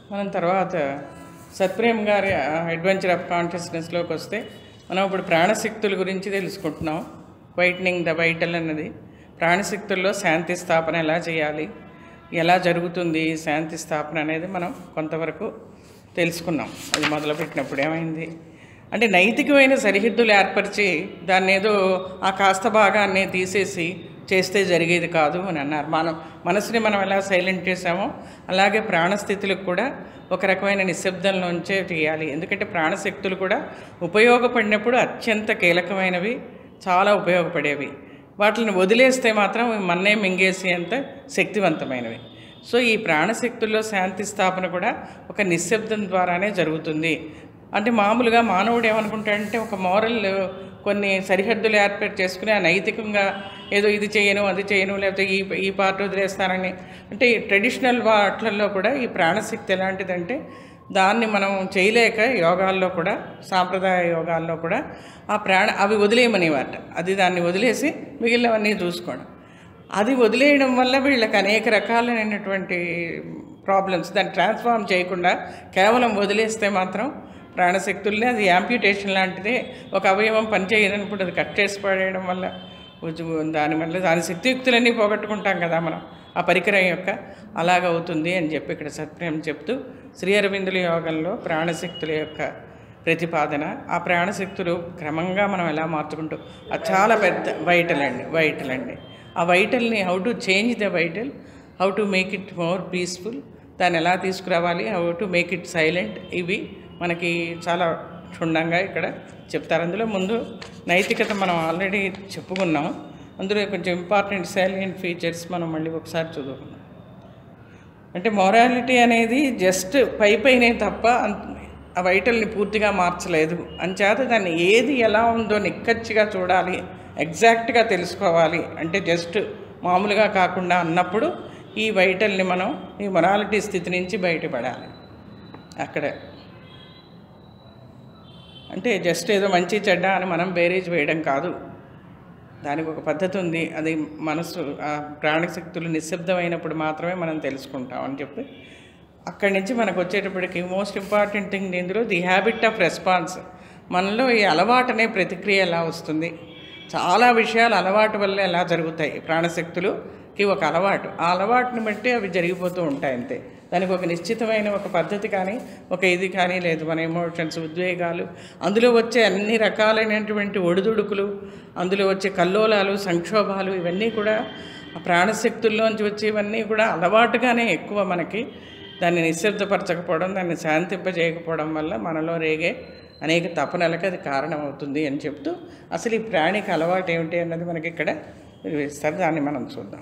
మనం తర్వాత సత్ప్రేమ్ గారి అడ్వెంచర్ ఆఫ్ కాన్షియస్నెస్లోకి వస్తే మనం ఇప్పుడు ప్రాణశక్తుల గురించి తెలుసుకుంటున్నాం వైట్నింగ్ ద వైటల్ అన్నది ప్రాణశక్తుల్లో శాంతి స్థాపన ఎలా చేయాలి ఎలా జరుగుతుంది ఈ శాంతి స్థాపన అనేది మనం కొంతవరకు తెలుసుకున్నాం అది మొదలుపెట్టినప్పుడు ఏమైంది అంటే నైతికమైన సరిహద్దులు ఏర్పరిచి దాన్ని ఏదో ఆ కాస్త భాగాన్ని తీసేసి చేస్తే జరిగేది కాదు అని అన్నారు మనం మనసుని మనం ఎలా సైలెంట్ చేసామో అలాగే ప్రాణస్థితులకు కూడా ఒక రకమైన నిశ్శబ్దంలోంచే చేయాలి ఎందుకంటే ప్రాణశక్తులు కూడా ఉపయోగపడినప్పుడు అత్యంత కీలకమైనవి చాలా ఉపయోగపడేవి వాటిని వదిలేస్తే మాత్రం మన్నే మింగేసి అంత శక్తివంతమైనవి సో ఈ ప్రాణశక్తుల్లో శాంతి స్థాపన కూడా ఒక నిశ్శబ్దం ద్వారానే జరుగుతుంది అంటే మామూలుగా మానవుడు ఏమనుకుంటాడంటే ఒక మోరల్ కొన్ని సరిహద్దులు ఏర్పాటు చేసుకుని ఆ నైతికంగా ఏదో ఇది చేయను అది చేయను లేకపోతే ఈ ఈ పార్ట్ వదిలేస్తానని అంటే ఈ ట్రెడిషనల్ వాటిల్లో కూడా ఈ ప్రాణశక్తి ఎలాంటిదంటే దాన్ని మనం చేయలేక యోగాల్లో కూడా సాంప్రదాయ యోగాల్లో కూడా ఆ ప్రాణ అవి వదిలేయమనేవాట అది దాన్ని వదిలేసి మిగిలినవన్నీ చూసుకోవడం అది వదిలేయడం వల్ల వీళ్ళకి అనేక రకాలైనటువంటి ప్రాబ్లమ్స్ దాన్ని ట్రాన్స్ఫార్మ్ చేయకుండా కేవలం వదిలేస్తే మాత్రం ప్రాణశక్తుల్ని అది యాంప్యూటేషన్ లాంటిదే ఒక అవయవం పనిచేయనప్పుడు అది కట్ చేసి పడేయడం వల్ల ఉజ్జు- దానివల్ల దాని శక్తియుక్తులన్నీ పోగొట్టుకుంటాం కదా మనం ఆ పరికరం యొక్క అలాగవుతుంది అని చెప్పి ఇక్కడ సత్యం చెప్తూ శ్రీ అరవిందుల యోగంలో ప్రాణశక్తుల యొక్క ప్రతిపాదన ఆ ప్రాణశక్తులు క్రమంగా మనం ఎలా మార్చుకుంటూ అది చాలా పెద్ద వైటల్ అండి వైటల్ అండి ఆ వైటల్ని how to change the vital how to make it more peaceful దాన్ని ఎలా తీసుకురావాలి how to make it silent ఇవి మనకి చాలా క్షుణ్ణంగా ఇక్కడ చెప్తారు అందులో ముందు నైతికత మనం ఆల్రెడీ చెప్పుకున్నాం అందులో కొంచెం ఇంపార్టెంట్ సైలెంట్ ఫీచర్స్ మనం మళ్ళీ ఒకసారి చదువుకున్నాం అంటే మొరాలిటీ అనేది జస్ట్ పై పైనే తప్ప అంత- ఆ వైటల్ని పూర్తిగా మార్చలేదు అంచేత దాన్ని ఏది ఎలా ఉందో నిక్కచ్చిగా చూడాలి ఎగ్జాక్ట్గా తెలుసుకోవాలి అంటే జస్ట్ మామూలుగా కాకుండా అన్నప్పుడు ఈ వైటల్ని మనం ఈ మొరాలిటీ స్థితి నుంచి బయటపడాలి అక్కడే అంటే జస్ట్ ఏదో మంచి చెడ్డ అని మనం బేరేజ్ వేయడం కాదు దానికి ఒక పద్ధతి ఉంది అది మనసు ఆ ప్రాణశక్తులు నిశ్శబ్దమైనప్పుడు మాత్రమే మనం తెలుసుకుంటాం అని చెప్పి అక్కడి నుంచి మనకు వచ్చేటప్పటికి మోస్ట్ ఇంపార్టెంట్ థింగ్ ఇందులో ది హ్యాబిట్ ఆఫ్ రెస్పాన్స్ మనలో ఈ అలవాటు అనే ప్రతిక్రియ ఎలా వస్తుంది చాలా విషయాలు అలవాటు వల్ల ఎలా జరుగుతాయి ప్రాణశక్తులుకి ఒక అలవాటు ఆ అలవాటుని బట్టి అవి జరిగిపోతూ ఉంటాయి అంతే దానికి ఒక నిశ్చితమైన ఒక పద్ధతి కానీ ఒక ఇది కానీ లేదు మన ఎమోషన్స్ ఉద్వేగాలు అందులో వచ్చే అన్ని రకాలైనటువంటి ఒడిదుడుకులు అందులో వచ్చే కల్లోలాలు సంక్షోభాలు ఇవన్నీ కూడా ఆ ప్రాణశక్తుల్లోంచి వచ్చేవన్నీ కూడా అలవాటుగానే ఎక్కువ మనకి దాన్ని నిశ్శబ్దపరచకపోవడం దాన్ని శాంతింపజేయకపోవడం వల్ల మనలో రేగే అనేక తపనలకు అది కారణమవుతుంది అని చెప్తూ అసలు ఈ ప్రాణికి అలవాటు ఏమిటి అన్నది మనకి ఇక్కడ ఇస్తారు దాన్ని మనం చూద్దాం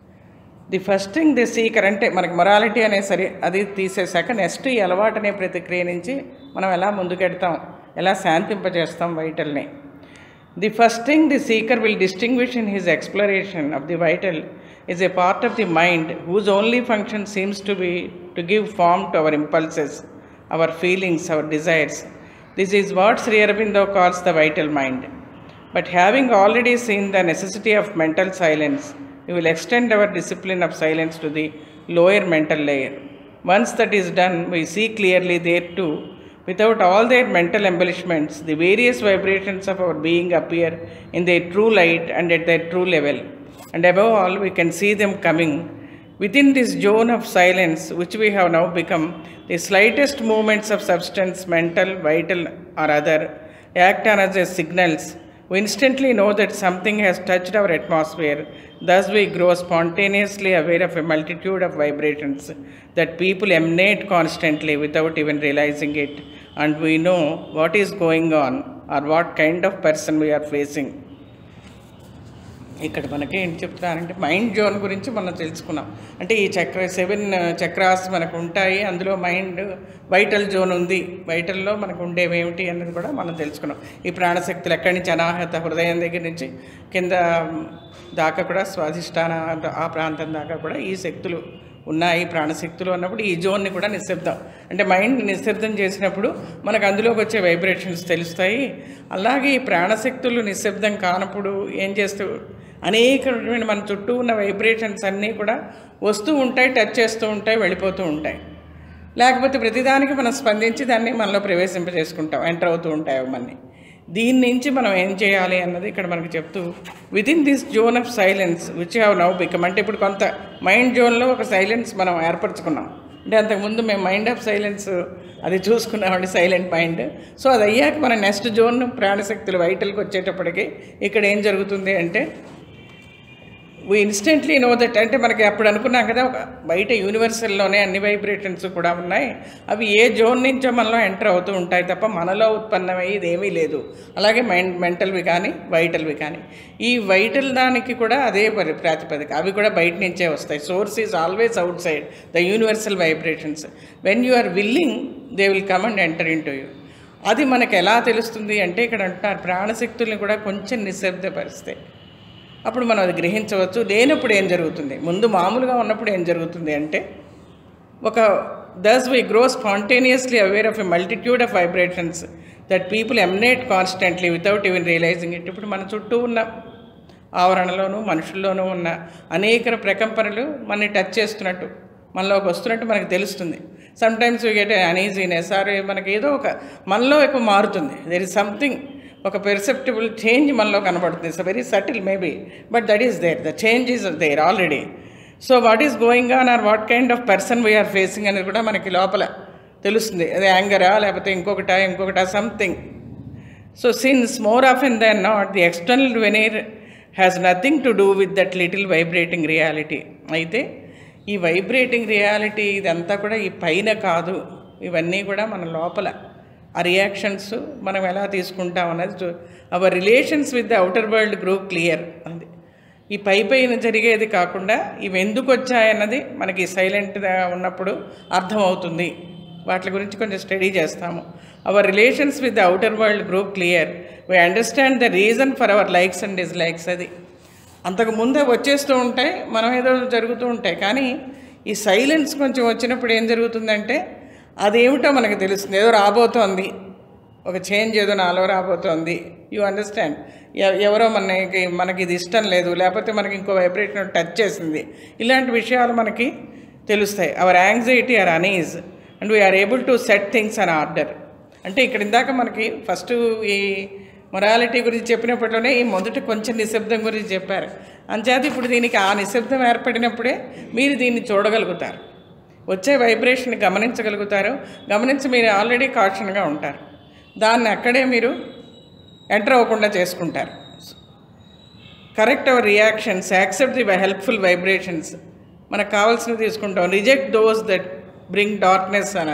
the first thing the seeker అంటే మనకి మొరాలిటీ అనే సరి అది తీసేశాక నెక్స్ట్ ఈ అలవాటు అనే ప్రతిక్రియ నుంచి మనం ఎలా ముందుకెడతాం ఎలా శాంతింపజేస్తాం వైటల్ని the first thing the seeker will distinguish in his exploration of the vital is a part of the mind whose only function seems to be to give form to our impulses, our feelings, our desires. This is what Sri Aurobindo calls the vital mind. But having already seen the necessity of mental silence, we will extend our discipline of silence to the lower mental layer. Once that is done, we see clearly there too, without all their mental embellishments, the various vibrations of our being appear in their true light and at their true level. And above all, we can see them coming. Within this zone of silence, which we have now become, the slightest movements of substance, mental, vital, or other, act on us as signals. We instantly know that something has touched our atmosphere. Thus, we grow spontaneously aware of a multitude of vibrations that people emanate constantly without even realizing it. And we know what is going on or what kind of person we are facing. ఇక్కడ మనకి ఏం చెప్తున్నారంటే mind zone గురించి మనం తెలుసుకున్నాం అంటే ఈ చక్ర సెవెన్ చక్రాస్ మనకు ఉంటాయి అందులో మైండ్ వైటల్ జోన్ ఉంది వైటల్లో మనకు ఉండేవి ఏమిటి అన్నది కూడా మనం తెలుసుకున్నాం ఈ ప్రాణశక్తులు ఎక్కడి నుంచి అనాహత హృదయం దగ్గర నుంచి కింద దాకా కూడా స్వాధిష్టాన ఆ ప్రాంతం దాకా కూడా ఈ శక్తులు ఉన్నాయి ప్రాణశక్తులు అన్నప్పుడు ఈ జోన్ని కూడా నిశ్శబ్దం అంటే మైండ్ నిశ్శబ్దం చేసినప్పుడు మనకు అందులోకి వచ్చే వైబ్రేషన్స్ తెలుస్తాయి అలాగే ఈ ప్రాణశక్తులు నిశ్శబ్దం కానప్పుడు ఏం చేస్తూ అనేకమైన మన చుట్టూ ఉన్న వైబ్రేషన్స్ అన్నీ కూడా వస్తూ ఉంటాయి టచ్ చేస్తూ ఉంటాయి వెళ్ళిపోతూ ఉంటాయి లేకపోతే ప్రతిదానికి మనం స్పందించి దాన్ని మనలో ప్రవేశింపజేసుకుంటాం ఎంటర్ అవుతూ ఉంటాయి అవన్నీ దీని నుంచి మనం ఏం చేయాలి అన్నది ఇక్కడ మనకి చెప్తూ within this zone of silence which have now become అంటే ఇప్పుడు కొంత మైండ్ జోన్లో ఒక సైలెన్స్ మనం ఏర్పరచుకున్నాం అంటే అంతకుముందు మేము మైండ్ ఆఫ్ సైలెన్స్ అది చూసుకున్నామండి సైలెంట్ మైండ్ సో అది అయ్యాక మన నెక్స్ట్ జోన్ ప్రాణశక్తులు వైటల్కి వచ్చేటప్పటికి ఇక్కడ ఏం జరుగుతుంది అంటే వీ ఇన్స్టెంట్లీ నో దట్ అంటే మనకి అప్పుడు అనుకున్నాం కదా ఒక బయట యూనివర్సల్లోనే అన్ని వైబ్రేషన్స్ కూడా ఉన్నాయి అవి ఏ జోన్ నుంచో మనలో ఎంటర్ అవుతూ ఉంటాయి తప్ప మనలో ఉత్పన్నమయ్యేది ఏమీ లేదు అలాగే మైండ్ మెంటల్వి కానీ వైటల్వి కానీ ఈ వైటల్ దానికి కూడా అదే పరి ప్రాతిపదిక అవి కూడా బయట నుంచే వస్తాయి source is always outside the universal vibrations when you are willing they will come and enter into you అది మనకు ఎలా తెలుస్తుంది అంటే ఇక్కడ అంటున్నారు ప్రాణశక్తుల్ని కూడా కొంచెం నిశ్శబ్దపరిస్తాయి అప్పుడు మనం అది గ్రహించవచ్చు లేనప్పుడు ఏం జరుగుతుంది ముందు మామూలుగా ఉన్నప్పుడు ఏం జరుగుతుంది అంటే ఒక thus we grow spontaneously aware of a multitude of vibrations that people emanate constantly without even realizing it ఇప్పుడు మన చుట్టూ ఉన్న ఆవరణలోనూ మనుషుల్లోనూ ఉన్న అనేక ప్రకంపనలు మనని టచ్ చేస్తున్నట్టు మనలోకి వస్తున్నట్టు మనకు తెలుస్తుంది sometimes you get uneasiness or మనకి ఏదో ఒక మనలో ఎక్కువ మారుతుంది దెర్ ఇస్ సంథింగ్ ఒక పెర్సెప్టిబుల్ చేంజ్ మనలో కనబడుతుంది it's very subtle maybe but that is there the change is there already so what is going on or what kind of person we're facing అనేది కూడా మనకి లోపల తెలుస్తుంది అది యాంగరా లేకపోతే ఇంకొకటా ఇంకొకటా something so since more often than not the external veneer has nothing to do with that little vibrating reality అయితే ఈ వైబ్రేటింగ్ రియాలిటీ ఇదంతా కూడా ఈ పైన కాదు ఇవన్నీ కూడా మన లోపల ఆ రియాక్షన్స్ మనం ఎలా తీసుకుంటాం అనేది our relations with the outer world grow clear అది ఈ పై పైన జరిగేది కాకుండా ఇవి ఎందుకు వచ్చాయన్నది మనకి సైలెంట్గా ఉన్నప్పుడు అర్థమవుతుంది వాటి గురించి కొంచెం స్టడీ చేస్తాము our relations with the outer world grow clear we understand the reason for our likes and dislikes అది అంతకు ముందే వచ్చేస్తూ ఉంటాయి మనం ఏదో జరుగుతూ ఉంటాయి కానీ ఈ సైలెన్స్ కొంచెం వచ్చినప్పుడు ఏం జరుగుతుందంటే అదేమిటో మనకు తెలుస్తుంది ఏదో రాబోతోంది ఒక చేంజ్ ఏదో నాలో రాబోతోంది యూ అండర్స్టాండ్ ఎవరో మనకి మనకి ఇది ఇష్టం లేదు లేకపోతే మనకి ఇంకో వైబ్రేషన్ టచ్ చేసింది ఇలాంటి విషయాలు మనకి తెలుస్తాయి our anxiety or unease and we're able to set things in order అంటే ఇక్కడ ఇందాక మనకి ఫస్ట్ ఈ మొరాలిటీ గురించి చెప్పినప్పట్లోనే ఈ మొదట కొంచెం నిశ్శబ్దం గురించి చెప్పారు అంచేత ఇప్పుడు దీనికి ఆ నిశ్శబ్దం ఏర్పడినప్పుడే మీరు దీన్ని చూడగలుగుతారు వచ్చే వైబ్రేషన్ గమనించగలుగుతారు గమనించి మీరు ఆల్రెడీ కాషన్గా ఉంటారు దాన్ని అక్కడే మీరు ఎంటర్ అవ్వకుండా చేసుకుంటారు correct our reactions accept the helpful vibrations మనకు కావాల్సినవి తీసుకుంటాం reject those that bring darkness అని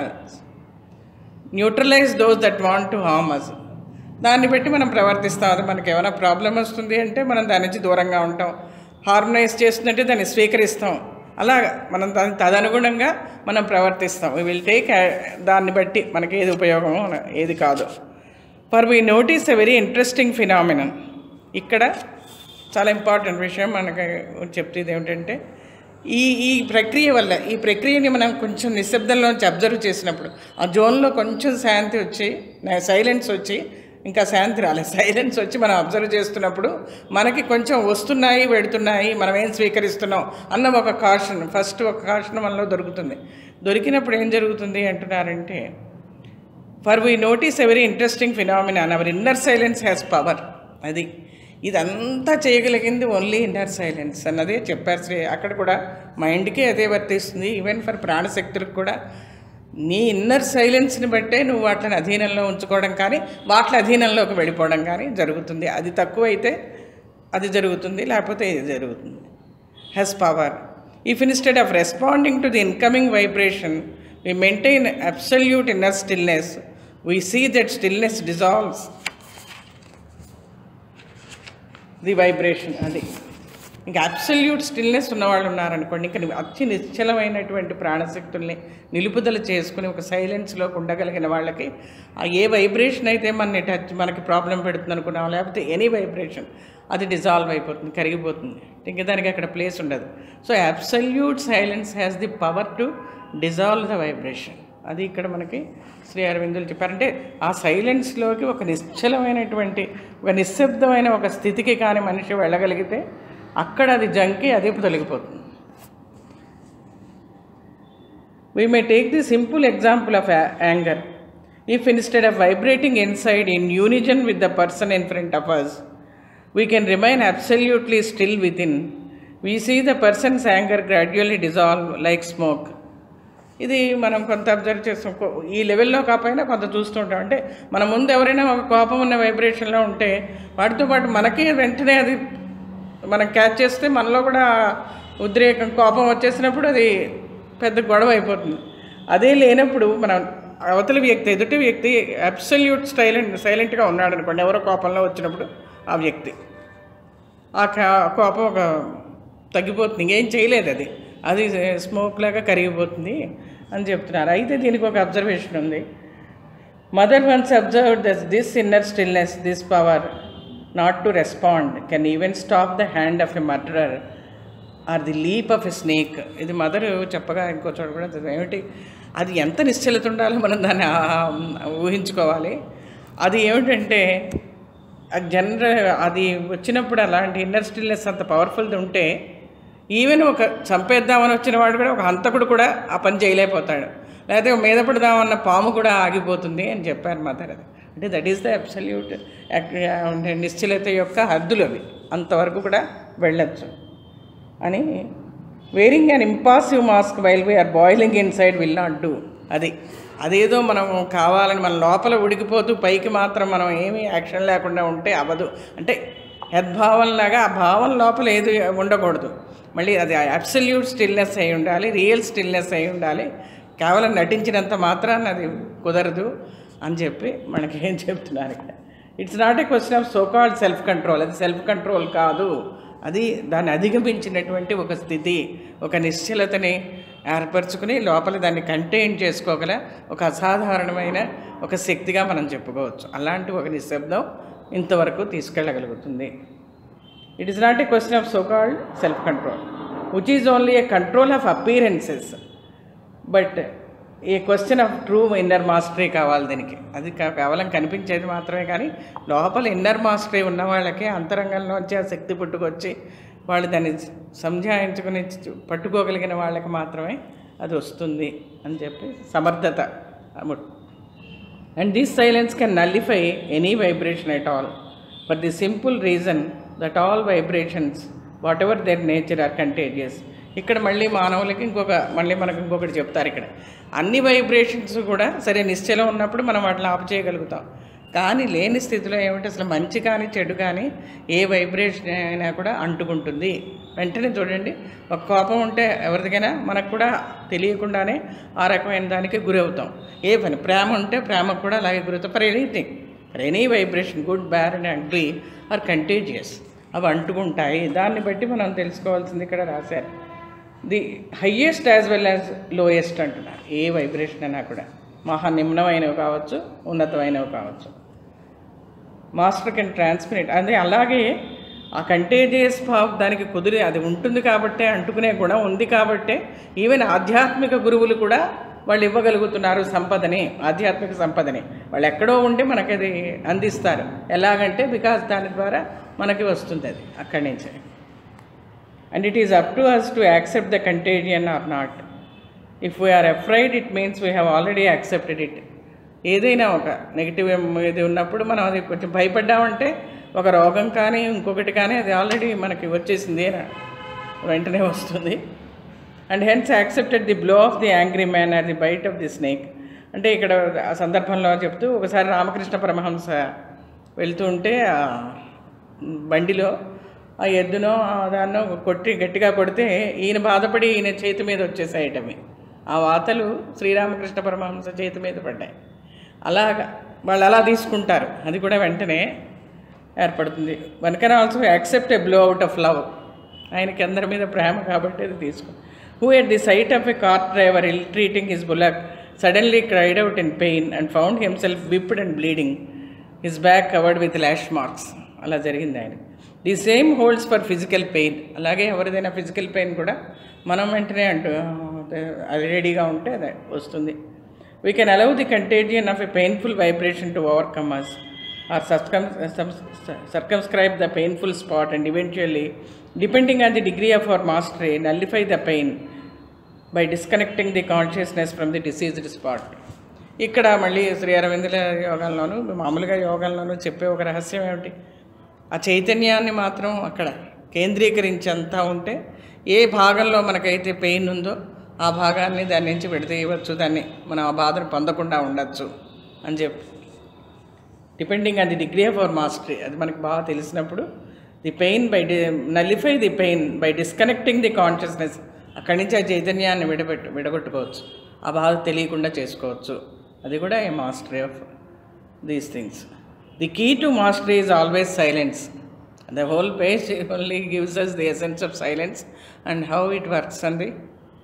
neutralize those that want to harm us దాన్ని బట్టి మనం ప్రవర్తిస్తాం అది మనకి ఏమైనా ప్రాబ్లం వస్తుంది అంటే మనం దాని నుంచి దూరంగా ఉంటాం హార్మనైజ్ చేస్తుందంటే దాన్ని స్వీకరిస్తాం అలాగా మనం దాని తదనుగుణంగా మనం ప్రవర్తిస్తాం వీ విల్ టేక్ దాన్ని బట్టి మనకి ఏది ఉపయోగమో ఏది కాదు for we notice a very interesting phenomenon ఇక్కడ చాలా ఇంపార్టెంట్ విషయం మనకి చెప్తేది ఏమిటంటే ఈ ఈ ప్రక్రియ వల్ల ఈ ప్రక్రియని మనం కొంచెం నిశ్శబ్దంలోంచి అబ్జర్వ్ చేసినప్పుడు ఆ జోన్లో కొంచెం శాంతి వచ్చి సైలెన్స్ వచ్చి ఇంకా శాంతి రాలేదు సైలెన్స్ వచ్చి మనం అబ్జర్వ్ చేస్తున్నప్పుడు మనకి కొంచెం వస్తున్నాయి వెడుతున్నాయి మనం ఏం స్వీకరిస్తున్నాం అన్న ఒక కాషన్ ఫస్ట్ ఒక కాషన్ మనలో దొరుకుతుంది దొరికినప్పుడు ఏం జరుగుతుంది అంటున్నారంటే for we notice a very interesting phenomenon our inner silence has power అది ఇదంతా చేయగలిగింది ఓన్లీ ఇన్నర్ సైలెన్స్ అన్నదే చెప్పారు శ్రీ అక్కడ కూడా మైండ్కే అదే వర్తిస్తుంది ఈవెన్ ఫర్ ప్రాణశక్తులకు కూడా నీ ఇన్నర్ సైలెన్స్ని బట్టే నువ్వు వాటిని అధీనంలో ఉంచుకోవడం కానీ వాటి అధీనంలోకి వెళ్ళిపోవడం కానీ జరుగుతుంది అది తక్కువైతే అది జరుగుతుంది లేకపోతే ఇది జరుగుతుంది has power if instead of responding to the incoming vibration we maintain absolute inner stillness, we see that stillness dissolves the vibration అది ఇంకా అబ్సల్యూట్ స్టిల్నెస్ ఉన్నవాళ్ళు ఉన్నారనుకోండి ఇంకా అతి నిశ్చలమైనటువంటి ప్రాణశక్తుల్ని నిలుపుదల చేసుకుని ఒక సైలెన్స్లోకి ఉండగలిగిన వాళ్ళకి ఆ ఏ వైబ్రేషన్ అయితే మన టచ్ మనకి ప్రాబ్లం పెడుతుంది అనుకున్నాం లేకపోతే ఎనీ వైబ్రేషన్ అది డిజాల్వ్ అయిపోతుంది కరిగిపోతుంది ఇంకా దానికి అక్కడ ప్లేస్ ఉండదు so absolute silence has the power to dissolve the vibration అది ఇక్కడ మనకి శ్రీ అరవిందులు చెప్పారంటే ఆ సైలెన్స్లోకి ఒక నిశ్చలమైనటువంటి ఒక నిశ్శబ్దమైన ఒక స్థితికి కానీ మనిషి వెళ్ళగలిగితే అక్కడ అది జంకి అదే తొలగిపోతుంది We may take the simple example of a- anger. If instead of vibrating inside in unison with the person in front of us, we can remain absolutely still within, we see the person's anger gradually dissolve like smoke. ఇది మనం కొంత observe చేస్తాం కో- ఈ లెవెల్లో కాకపోయినా కొంత చూస్తుంటాం అంటే మన ముందు ఎవరైనా ఒక కోపం ఉన్న వైబ్రేషన్లో ఉంటే వాటితో పాటు మనకి వెంటనే అది మనం క్యాచ్ చేస్తే మనలో కూడా ఉద్రేకం కోపం వచ్చేసినప్పుడు అది పెద్ద గొడవ అయిపోతుంది అదే లేనప్పుడు మనం అవతలి వ్యక్తి ఎదుటి వ్యక్తి అబ్సల్యూట్ సైలెంట్ సైలెంట్గా ఉన్నాడు అనుకోండి ఎవరో కోపంలో వచ్చినప్పుడు ఆ వ్యక్తి ఆ కా- కోపం ఒక తగ్గిపోతుంది ఇంకేం చేయలేదు అది అది స్మోక్ లాగా కరిగిపోతుంది అని చెప్తున్నారు అయితే దీనికి ఒక అబ్జర్వేషన్ ఉంది Mother once observe thus this inner stillness this power not to respond can even stop the hand of a murderer or the leap of a snake ఇది మదర్ చెప్పగా ఇంకో చోట కూడా చదివాం. ఏమిటి అది ఎంత నిశ్చలత ఉండాలో మనం దాన్ని ఆ- ఊహించుకోవాలి అది ఏమిటంటే జనరల్ అది వచ్చినప్పుడు అలాంటి ఇన్నర్ స్టిల్నెస్ అంత పవర్ఫుల్ది ఉంటే ఈవెన్ ఒక చంపేద్దామని వచ్చిన వాడు కూడా ఒక హంతకుడు కూడా ఆ పని చేయలేకపోతాడు లేకపోతే ఒక మీద పడదామన్న పాము కూడా ఆగిపోతుంది అని చెప్పారు మదర్ అది అంటే దట్ ఈస్ ద అబ్సల్యూట్ నిశ్చలత యొక్క హద్దులు అవి అంతవరకు కూడా వెళ్ళొచ్చు అని wearing an impassive mask while we're boiling inside will not do అది అదేదో మనం కావాలని మన లోపల ఉడికిపోతూ పైకి మాత్రం మనం ఏమీ యాక్షన్ లేకుండా ఉంటే అవ్వదు అంటే యద్భావంలాగా ఆ భావం లోపల ఏది ఉండకూడదు మళ్ళీ అది అబ్సల్యూట్ స్టిల్నెస్ అయి ఉండాలి రియల్ స్టిల్నెస్ అయి ఉండాలి కేవలం నటించినంత మాత్రాన్ని అది కుదరదు అని చెప్పి మనకి ఏం చెప్తున్నారు ఇక్కడ it's not a question of so called self control అది సెల్ఫ్ కంట్రోల్ కాదు అది దాన్ని అధిగమించినటువంటి ఒక స్థితి ఒక నిశ్చలతని ఏర్పరచుకుని లోపల దాన్ని కంటైన్ చేసుకోగల ఒక అసాధారణమైన ఒక శక్తిగా మనం చెప్పుకోవచ్చు అలాంటి ఒక నిశ్శబ్దం ఇంతవరకు తీసుకెళ్ళగలుగుతుంది it is not a question of so called self control which is only a control of appearances but ఈ question of true inner mastery కావాలి దీనికి అది కా- కేవలం కనిపించేది మాత్రమే కానీ లోపల ఇన్నర్ మాస్టరీ ఉన్న వాళ్ళకి అంతరంగంలోంచి ఆ శక్తి పుట్టుకొచ్చి వాళ్ళు దాన్ని సంజాయించుకుని చు- పట్టుకోగలిగిన వాళ్ళకి మాత్రమే అది వస్తుంది అని చెప్పి సమర్థత అము- and this silence can nullify any vibration at all for the simple reason that all vibrations whatever their nature are contagious ఇక్కడ మళ్ళీ మానవులకి ఇంకొక మళ్ళీ మనకు ఇంకొకటి చెప్తారు ఇక్కడ అన్ని వైబ్రేషన్స్ కూడా సరే నిశ్చలం ఉన్నప్పుడు మనం వాటిని ఆపు చేయగలుగుతాం కానీ లేని స్థితిలో ఏమిటి అసలు మంచి కానీ చెడు కానీ ఏ వైబ్రేషన్ అయినా కూడా అంటుకుంటుంది వెంటనే చూడండి ఒక కోపం ఉంటే ఎవరికైనా మనకు కూడా తెలియకుండానే ఆ రకమైన దానికి గురి అవుతాం ఏ పని ప్రేమ ఉంటే ప్రేమకు కూడా అలాగే గురవుతాం for anything for any vibration good bad and ugly are contagious అవి అంటుకుంటాయి దాన్ని బట్టి మనం తెలుసుకోవాల్సింది ఇక్కడ రాశారు the highest as well as lowest అంటున్నారు ఏ వైబ్రేషన్ అయినా కూడా మహా నిమ్నమైనవి కావచ్చు ఉన్నతమైనవి కావచ్చు మాస్టర్ కెన్ ట్రాన్స్మిట్ అదే అలాగే ఆ కంటేజియస్ భావ్ దానికి కుదిరి అది ఉంటుంది కాబట్టే అంటుకునే గుణం ఉంది కాబట్టే ఈవెన్ ఆధ్యాత్మిక గురువులు కూడా వాళ్ళు ఇవ్వగలుగుతున్నారు సంపదని ఆధ్యాత్మిక సంపదని వాళ్ళు ఎక్కడో ఉండి మనకి అది అందిస్తారు ఎలాగంటే బికాస్ దాని ద్వారా మనకి వస్తుంది అది అక్కడి నుంచి and it is up to us to accept the contagion or not if we're afraid it means we have already accepted it ఏదైనా ఒక నెగిటివ్ ఇది ఉన్నప్పుడు మనం అది కొంచెం భయపడ్డామంటే ఒక రోగం కానీ ఇంకొకటి కానీ అది ఆల్రెడీ మనకి వచ్చేసింది అని వెంటనే వస్తుంది and hence accepted the blow of the angry man or the bite of the snake అంటే ఇక్కడ ఆ సందర్భంలో చెప్తూ ఒకసారి రామకృష్ణ పరమహంస వెళ్తూ ఉంటే ఆ బండిలో ఆ ఎద్దునో ఆ దాన్నో కొట్టి గట్టిగా కొడితే ఈయన బాధపడి ఈయన చేతి మీద వచ్చేసాయటవి ఆ వాతలు శ్రీరామకృష్ణ పరమహంస చేతి మీద పడ్డాయి అలాగా వాళ్ళు అలా తీసుకుంటారు అది కూడా వెంటనే ఏర్పడుతుంది one can also accept a blow out of love ఆయనకి అందరి మీద ప్రేమ కాబట్టి అది తీసుకో who at the sight of a car driver ill treating his bullock suddenly cried out in pain and found himself whipped and bleeding his back covered with lash marks అలా జరిగింది ఆయన the same holds for physical pain అలాగే ఎవరిదైనా physical pain కూడా మనం వెంటనే అంటూ అది రెడీగా ఉంటే అది వస్తుంది we can allow the contagion of a painful vibration to overcome us or circum circumscribe the painful spot and eventually, depending on the degree of our mastery, nullify the pain by disconnecting the consciousness from the diseased spot ఇక్కడ మళ్ళీ శ్రీ అరవిందుల యోగంలోను మామూలుగా యోగంలోనూ చెప్పే ఒక రహస్యం ఏమిటి ఆ చైతన్యాన్ని మాత్రం అక్కడ కేంద్రీకరించి అంతా ఉంటే ఏ భాగంలో మనకైతే పెయిన్ ఉందో ఆ భాగాన్ని దాని నుంచి విడదీయవచ్చు దాన్ని మనం ఆ బాధను పొందకుండా ఉండొచ్చు అని చెప్పి depending on the degree of our mastery అది మనకు బాగా తెలిసినప్పుడు the pain by the nullify the pain by disconnecting the consciousness అక్కడి నుంచి ఆ చైతన్యాన్ని విడబెట్టు విడగొట్టుకోవచ్చు ఆ బాధ తెలియకుండా చేసుకోవచ్చు అది కూడా a mastery of these things the key to mastery is always silence the whole page only gives us the essence of silence and how it works and the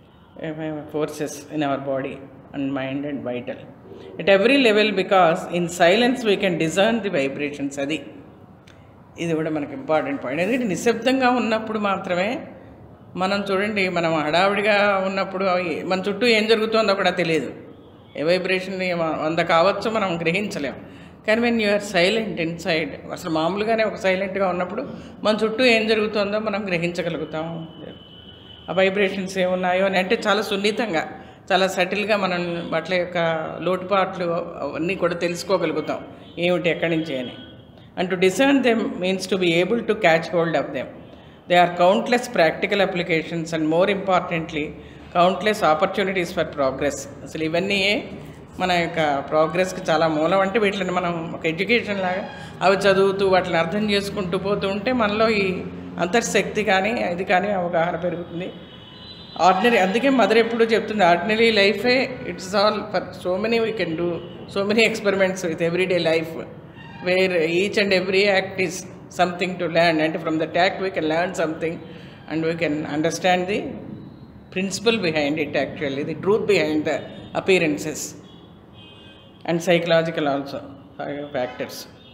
forces in our body and mind and vital. At every level, because in silence we can discern the vibrations. అది ఇది కూడా మనకి important point ఎందుకంటే నిశ్శబ్దంగా ఉన్నప్పుడు మాత్రమే మనం చూడండి మనం హడావిడిగా ఉన్నప్పుడు అవి మన చుట్టూ ఏం జరుగుతుందో కూడా తెలియదు ఏ వైబ్రేషన్ వంద కావచ్చు మనం గ్రహించలేం కానీ when you're silent inside అసలు మామూలుగానే ఒక సైలెంట్గా ఉన్నప్పుడు మన చుట్టూ ఏం జరుగుతుందో మనం గ్రహించగలుగుతాం ఆ వైబ్రేషన్స్ ఏమున్నాయో అని అంటే చాలా సున్నితంగా చాలా సటిల్గా మనం వాటి యొక్క లోటుపాట్లు అవన్నీ కూడా తెలుసుకోగలుగుతాం ఏమిటి ఎక్కడి నుంచి అని and to discern them means to be able to catch hold of them they are countless practical applications and more importantly countless opportunities for progress అసలు ఇవన్నీ మన యొక్క ప్రోగ్రెస్కి చాలా మూలం అంటే వీటిని మనం ఒక ఎడ్యుకేషన్ లాగా అవి చదువుతూ వాటిని అర్థం చేసుకుంటూ పోతూ ఉంటే మనలో ఈ అంతర్శక్తి కానీ ఇది కానీ అవగాహన పెరుగుతుంది ఆర్డినరీ అందుకే మదర్ ఎప్పుడు చెప్తుంది ఆర్డినరీ లైఫే it's all for so many we can do so many experiments with everyday life where each and every act is something to learn అంటే from that act we can learn something and we can understand the principle behind it actually the truth behind the appearances and psychological also uh, factors.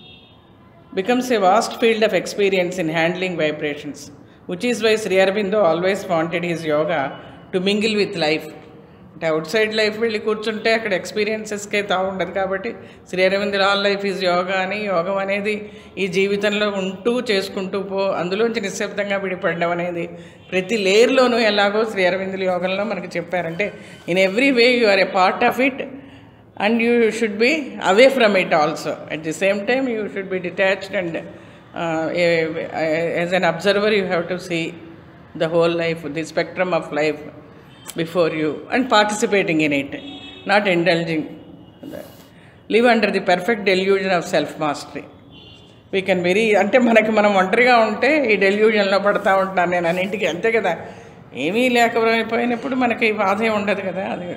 Becomes a vast field of experience in handling vibrations, which is why Sri Aurobindo always wanted his yoga to mingle with life. అంటే outside life వెళ్ళి కూర్చుంటే అక్కడ ఎక్స్పీరియన్సెస్కే తా ఉండదు కాబట్టి Shri Aravind all life is yoga అని యోగం అనేది ఈ జీవితంలో ఉంటూ చేసుకుంటూ పో అందులోంచి నిశ్శబ్దంగా విడిపడడం అనేది ప్రతి లేయర్లోనూ ఎలాగో శ్రీ అరవిందుల యోగంలో మనకి చెప్పారంటే in every way you are a part of it and you should be away from it also at the same time you should be detached and uh, a- a- as an observer you have to see the whole life the spectrum of life before you and participating in it not indulging that. live under the perfect delusion of self mastery we can very అంటే మనకి మనం ఒంటరిగా ఉంటే ఈ డెల్యూజన్లో పడతా ఉంటాను నేను అన్నింటికి అంతే కదా ఏమీ లేకపోయినప్పుడు మనకి బాధ ఏం ఉండదు కదా అది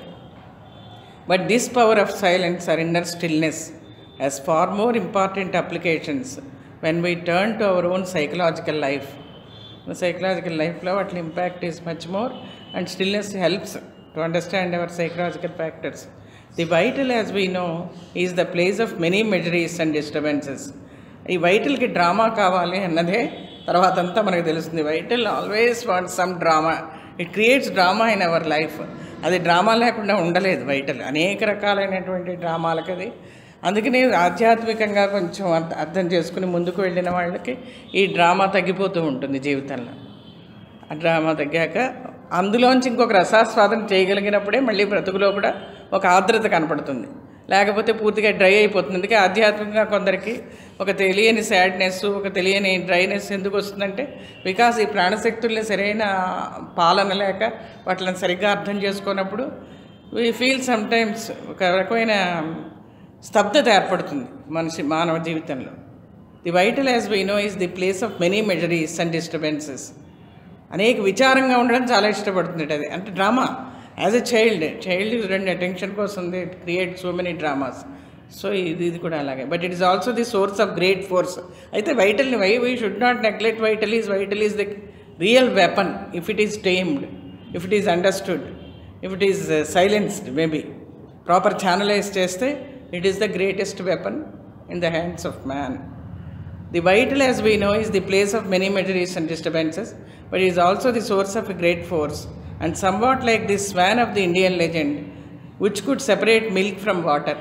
But this power of silence or inner stillness has far more important applications when we turn to our own psychological life. The psychological life, what impact is much more, and stillness helps to understand our psychological factors. The vital, as we know, is the place of many miseries and disturbances. ఈ వైటల్కి drama కావాలి అన్నదే తర్వాత అంతా మనకు తెలుస్తుంది vital always want some drama it creates drama in our life అది drama లేకుండా ఉండలేదు వైటల్ అనేక రకాలైనటువంటి డ్రామాలకి అది అందుకని ఆధ్యాత్మికంగా కొంచెం అర్థ- అర్థం చేసుకుని ముందుకు వెళ్ళిన వాళ్ళకి ఈ డ్రామా తగ్గిపోతూ ఉంటుంది జీవితంలో ఆ డ్రామా తగ్గాక అందులోంచి ఇంకొక రసాస్వాదం చేయగలిగినప్పుడే మళ్ళీ బ్రతుకులో కూడా ఒక ఆర్ద్రత కనపడుతుంది లేకపోతే పూర్తిగా డ్రై అయిపోతుంది అందుకే ఆధ్యాత్మికంగా కొందరికి ఒక తెలియని సాడ్నెస్ ఒక తెలియని డ్రైనెస్ ఎందుకు వస్తుందంటే బికాస్ ఈ ప్రాణశక్తుల్ని సరైన పాలన లేక వాటిని సరిగ్గా అర్థం చేసుకున్నప్పుడు వీ ఫీల్ సమ్టైమ్స్ ఒక రకమైన స్తబ్దత ఏర్పడుతుంది మనిషి మానవ జీవితంలో the vital as we know is the place of many miseries and disturbances అనేక విచారంగా ఉండడం చాలా ఇష్టపడుతుంది అది అంటే drama as a child child రెండు అటెన్షన్ కోసం it create so many dramas so ఇది ఇది కూడా అలాగే but it is also the source of great force అయితే వైటల్ని we we should not neglect vital is vital is the real weapon if it is tamed if it is understood if it is silenced maybe proper channelize చేస్తే it is the greatest weapon in the hands of man The vital, as we know, is the place of many miseries and disturbances, but it is also the source of a great force, and somewhat like this swan of the Indian legend, which could separate milk from water.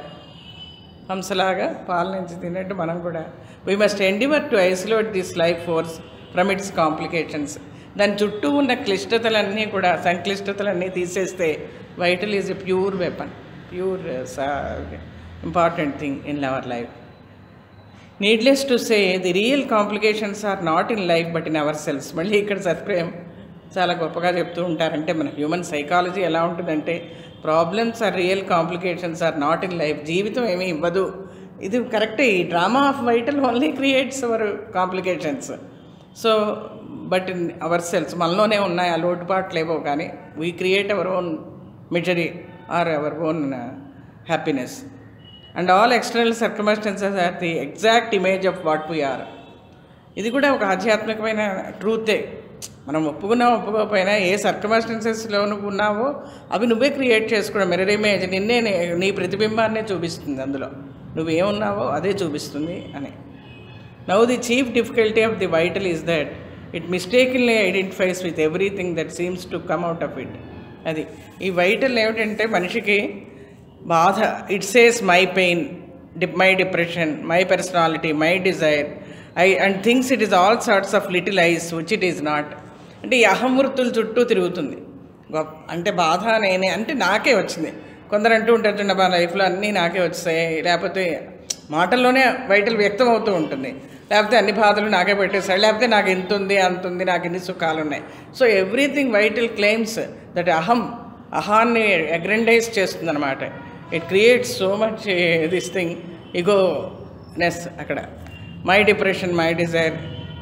హంసలాగా పాల నుంచి తిన్నట్టు మనం కూడా we must endeavour to isolate this life force from its complications దాని చుట్టూ ఉన్న క్లిష్టతలన్నీ కూడా సంక్లిష్టతలన్నీ తీసేస్తే vital is a pure weapon pure important thing in our life needless to say the real complications are not in life but in our cells మళ్ళీ ఇక్కడ సత్ప్రేమ్ చాలా గొప్పగా చెప్తూ ఉంటారంటే మన హ్యూమన్ సైకాలజీ ఎలా ఉంటుందంటే problems are real complications are not in life జీవితం ఏమీ ఇవ్వదు ఇది కరెక్టే ఈ drama of vital only creates our complications so but in our cells మనలోనే ఉన్నాయి ఆ లోటుపాట్లు ఏవో కానీ we create our own misery or our own happiness and all external circumstances are the exact image of what we are ఇది కూడా ఒక ఆధ్యాత్మికమైన ట్రూతే మనం ఒప్పుకున్నా ఒప్పుకోకపోయినా ఏ సర్కమస్టెన్సెస్లో నువ్వు ఉన్నావో అవి నువ్వే క్రియేట్ చేసుకోవడం మిర్రర్ ఇమేజ్ నిన్నే నీ- నీ ప్రతిబింబాన్నే చూపిస్తుంది అందులో నువ్వేమున్నావో అదే చూపిస్తుంది అని now the chief difficulty of the vital is that it mistakenly identifies with everything that seems to come out of it అది ఈ వైటల్ ఏమిటంటే మనిషికి బాధ it says my pain my depression my personality my desire I and things it is all sorts of little I's which it is not అంటే ఈ అహమృతుల చుట్టూ తిరుగుతుంది గొప్ప అంటే బాధ నేనే అంటే నాకే వచ్చింది కొందరు అంటూ ఉంటారు చూడండి మా లైఫ్లో అన్నీ నాకే వచ్చాయి లేకపోతే మాటల్లోనే వైటల్ వ్యక్తం అవుతూ ఉంటుంది లేకపోతే అన్ని బాధలు నాకే పెట్టేశాడు లేకపోతే నాకు ఎంత ఉంది అంత ఉంది నాకు ఇన్ని సుఖాలు ఉన్నాయి so everything vital claims that అహం అహాన్ని అగ్రెండైజ్ చేస్తుంది అనమాట it creates so much this thing egoness అక్కడ my depression my desire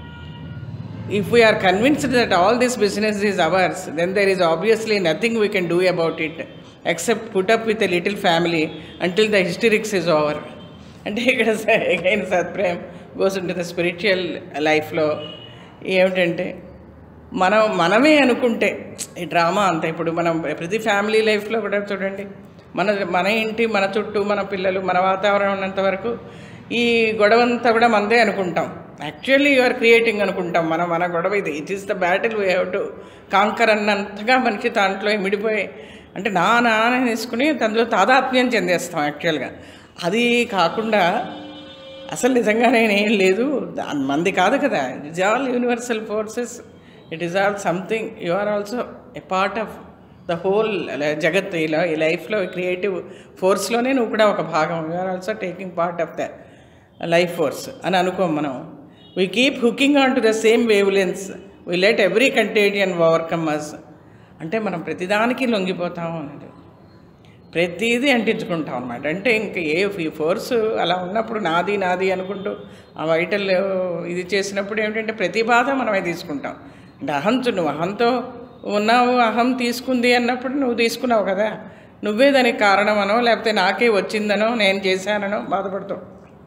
if we are convinced that all this business is ours, then there is obviously nothing we can do about it except put up with a little family until the hysterics is over. అంటే ఇక్కడ again Satprem goes into the spiritual లైఫ్లో ఏమిటంటే మనం మనమే అనుకుంటే ఈ drama అంతా ఇప్పుడు మనం ప్రతి ఫ్యామిలీ లైఫ్లో కూడా చూడండి మన మన ఇంటి మన చుట్టూ మన పిల్లలు మన వాతావరణం ఉన్నంత వరకు ఈ గొడవ అంతా కూడా మనదే అనుకుంటాం యాక్చువల్లీ యు ఆర్ క్రియేటింగ్ అనుకుంటాం మనం మన గొడవ ఇది it is the battle we have to conquer అన్నంతగా మనిషి దాంట్లో ఇమిడిపోయి అంటే నా నాన్న తీసుకుని అందులో తాదాత్మ్యం చెందేస్తాం యాక్చువల్గా అది కాకుండా అసలు నిజంగానే ఏం లేదు దా- మంది కాదు కదా it is all universal forces it is all something you are also a part of the whole జగత్ ఇలా ఈ లైఫ్లో క్రియేటివ్ ఫోర్స్లోనే నువ్వు కూడా ఒక భాగం you are also taking part of the life force అని అనుకోం మనం we keep hooking on to the same wavelengths we let every contagion overcome us అంటే మనం ప్రతిదానికి లొంగిపోతాము అనేది ప్రతిదీ అంటించుకుంటాం అనమాట అంటే ఇంక ఏ ఈ ఫోర్స్ అలా ఉన్నప్పుడు నాది నాది అనుకుంటూ ఆ వైటల్ ఇది చేసినప్పుడు ఏమిటంటే ప్రతి బాధ మనమే తీసుకుంటాం అంటే అహంతు నువ్వు అహంతో ఉన్నావు అహం తీసుకుంది అన్నప్పుడు నువ్వు తీసుకున్నావు కదా నువ్వే దానికి కారణమనో లేకపోతే నాకే వచ్చిందనో నేను చేశాననో బాధపడతావు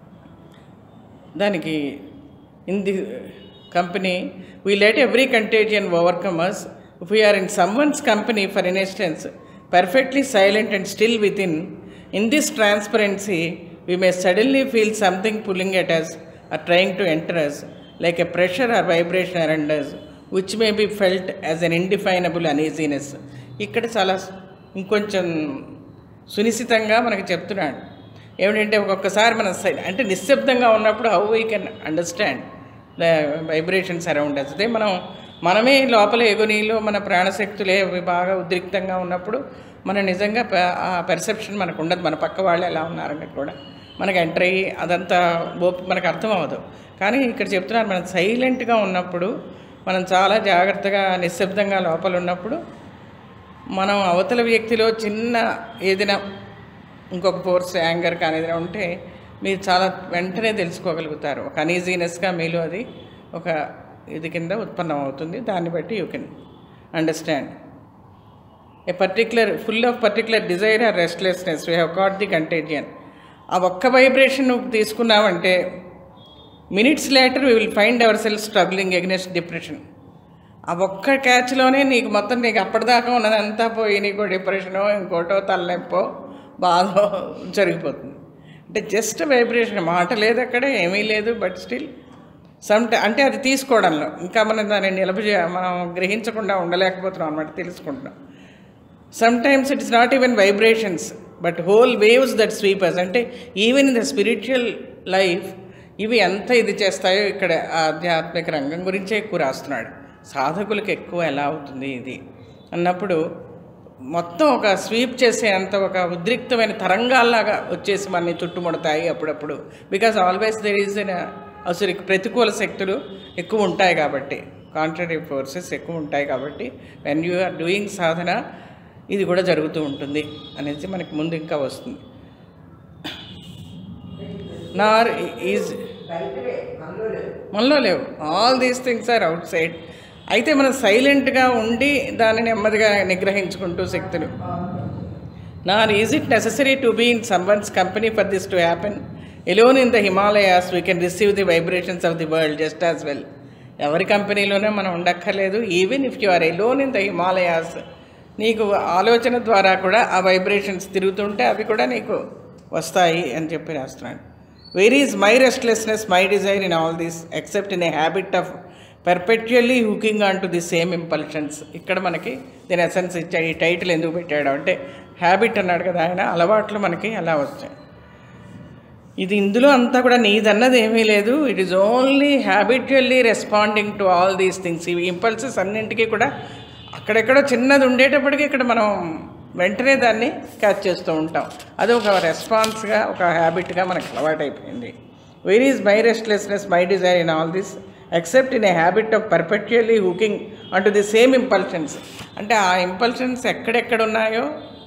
దానికి in the company we let every contagion overcome us if we are in someone's company for in instance perfectly silent and still within in this transparency we may suddenly feel something pulling at us or trying to enter us like a pressure or vibration around us which may be felt as an indefinable uneasiness ఇక్కడ చాలా ఇంకొంచెం సునిశ్చితంగా మనకి చెప్తున్నాడు ఏమిటంటే ఒక్కొక్కసారి మన సై- అంటే నిశ్శబ్దంగా ఉన్నప్పుడు how we can understand the vibrations around us అదే మనం మనమే లోపల ఎగునీలో మన ప్రాణశక్తులే అవి బాగా ఉద్రిక్తంగా ఉన్నప్పుడు మన నిజంగా ప- ఆ పెర్సెప్షన్ మనకు ఉండదు మన పక్క వాళ్ళు ఎలా ఉన్నారనేది కూడా మనకు ఎంటర్ అయ్యి అదంతా ఓపి మనకు అర్థం అవ్వదు కానీ ఇక్కడ చెప్తున్నారు మనం సైలెంట్గా ఉన్నప్పుడు మనం చాలా జాగ్రత్తగా నిశ్శబ్దంగా లోపల ఉన్నప్పుడు మనం అవతల వ్యక్తిలో చిన్న ఏదైనా ఇంకొక ఫోర్స్ యాంగర్ కానీ ఏదైనా ఉంటే మీరు చాలా వెంటనే తెలుసుకోగలుగుతారు ఒక అనీజీనెస్గా మీలో అది ఒక ఇది కింద ఉత్పన్నం అవుతుంది దాన్ని బట్టి you can understand a particular full of particular desire or restlessness we have got the contagion ఆ ఒక్క వైబ్రేషన్ నువ్వు తీసుకున్నావంటే minutes later we will find our self struggling against depression ఆ ఒక్క క్యాచ్లోనే నీకు మొత్తం నీకు అప్పటిదాకా ఉన్నదంతా పోయి నీకు డిప్రెషనో ఇంకోటో తలనొప్పో బాధో జరిగిపోతుంది అంటే జస్ట్ వైబ్రేషన్ మాట లేదు అక్కడ ఏమీ లేదు బట్ స్టిల్ సమ్ అంటే అది తీసుకోవడంలో ఇంకా మనం దాన్ని నిలబ మనం గ్రహించకుండా ఉండలేకపోతున్నాం అనమాట తెలుసుకుంటున్నాం some times it's not even vibrations but whole waves that sweepers అంటే even in the spiritual life ఇవి ఎంత ఇది చేస్తాయో ఇక్కడ ఆధ్యాత్మిక రంగం గురించే ఎక్కువ రాస్తున్నాడు సాధకులకు ఎక్కువ ఎలా అవుతుంది ఇది అన్నప్పుడు మొత్తం ఒక స్వీప్ చేసే అంత ఒక ఉద్రిక్తమైన తరంగాల్లాగా వచ్చేసి మనని చుట్టుముడతాయి అప్పుడప్పుడు బికాస్ ఆల్వేస్ దెర్ ఈజ్ అసలు ప్రతికూల శక్తులు ఎక్కువ ఉంటాయి కాబట్టి కాంట్రరీ ఫోర్సెస్ ఎక్కువ ఉంటాయి కాబట్టి when you are doing sadhana ఇది కూడా జరుగుతూ ఉంటుంది అనేసి మనకి ముందు ఇంకా వస్తుంది నార్ ఈజ్ మనలో లేవు all these things are outside అయితే మనం సైలెంట్గా ఉండి దాన్ని నెమ్మదిగా నిగ్రహించుకుంటూ శక్తులు nor is it necessary to be in someone's company for this to happen alone in the Himalayas we can receive the vibrations of the world just as well ఎవరి కంపెనీలోనే మనం ఉండక్కర్లేదు even if you are alone in the Himalayas నీకు ఆలోచన ద్వారా కూడా ఆ vibrations తిరుగుతుంటే అవి కూడా నీకు వస్తాయి అని చెప్పి రాస్తున్నాడు where is my restlessness my desire in all this except in a habit of perpetually hooking on to the same impulsions ఇక్కడ మనకి దీని ఎసెన్స్ ఇచ్చాడు ఈ టైటిల్ ఎందుకు పెట్టాడు అంటే హ్యాబిట్ అన్నాడు కదా ఆయన అలవాట్లు మనకి అలా వచ్చాయి ఇది ఇందులో అంతా కూడా నీదన్నది ఏమీ లేదు it is only habitually responding to all these things ఇవి ఇంపల్సెస్ అన్నింటికీ కూడా అక్కడెక్కడో చిన్నది ఉండేటప్పటికి ఇక్కడ మనం వెంటనే దాన్ని క్యాచ్ చేస్తూ ఉంటాం అది ఒక రెస్పాన్స్గా ఒక హ్యాబిట్గా మనకు అలవాటైపోయింది where is my restlessness my desire in all this except in a habit of perpetually hooking on to the same impulsions అంటే ఆ ఇంపల్షన్స్ ఎక్కడెక్కడ ఉన్నాయో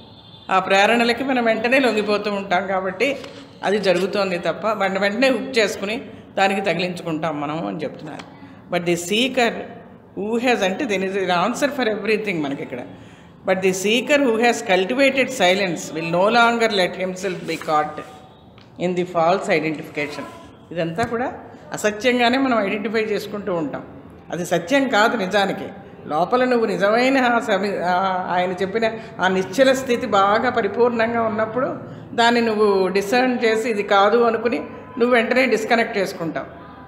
ఆ ప్రేరణలకి మనం వెంటనే లొంగిపోతూ ఉంటాం కాబట్టి అది జరుగుతోంది తప్ప వాటిని వెంటనే హుక్ చేసుకుని దానికి తగిలించుకుంటాం మనం అని చెప్తున్నారు but the seeker who has అంటే దీని ఇస్ ఆన్సర్ ఫర్ ఎవ్రీథింగ్ మనకి ఇక్కడ but the seeker who has cultivated silence will no longer let himself be caught in the false identification ఇదంతా కూడా అసత్యంగానే మనం ఐడెంటిఫై చేసుకుంటూ ఉంటాం అది సత్యం కాదు నిజానికి లోపల నువ్వు నిజమైన ఆ సమి ఆ- ఆయన చెప్పిన ఆ నిశ్చల స్థితి బాగా పరిపూర్ణంగా ఉన్నప్పుడు దాన్ని నువ్వు డిసర్న్ చేసి ఇది కాదు అనుకుని నువ్వు వెంటనే డిస్కనెక్ట్ చేసుకుంటావు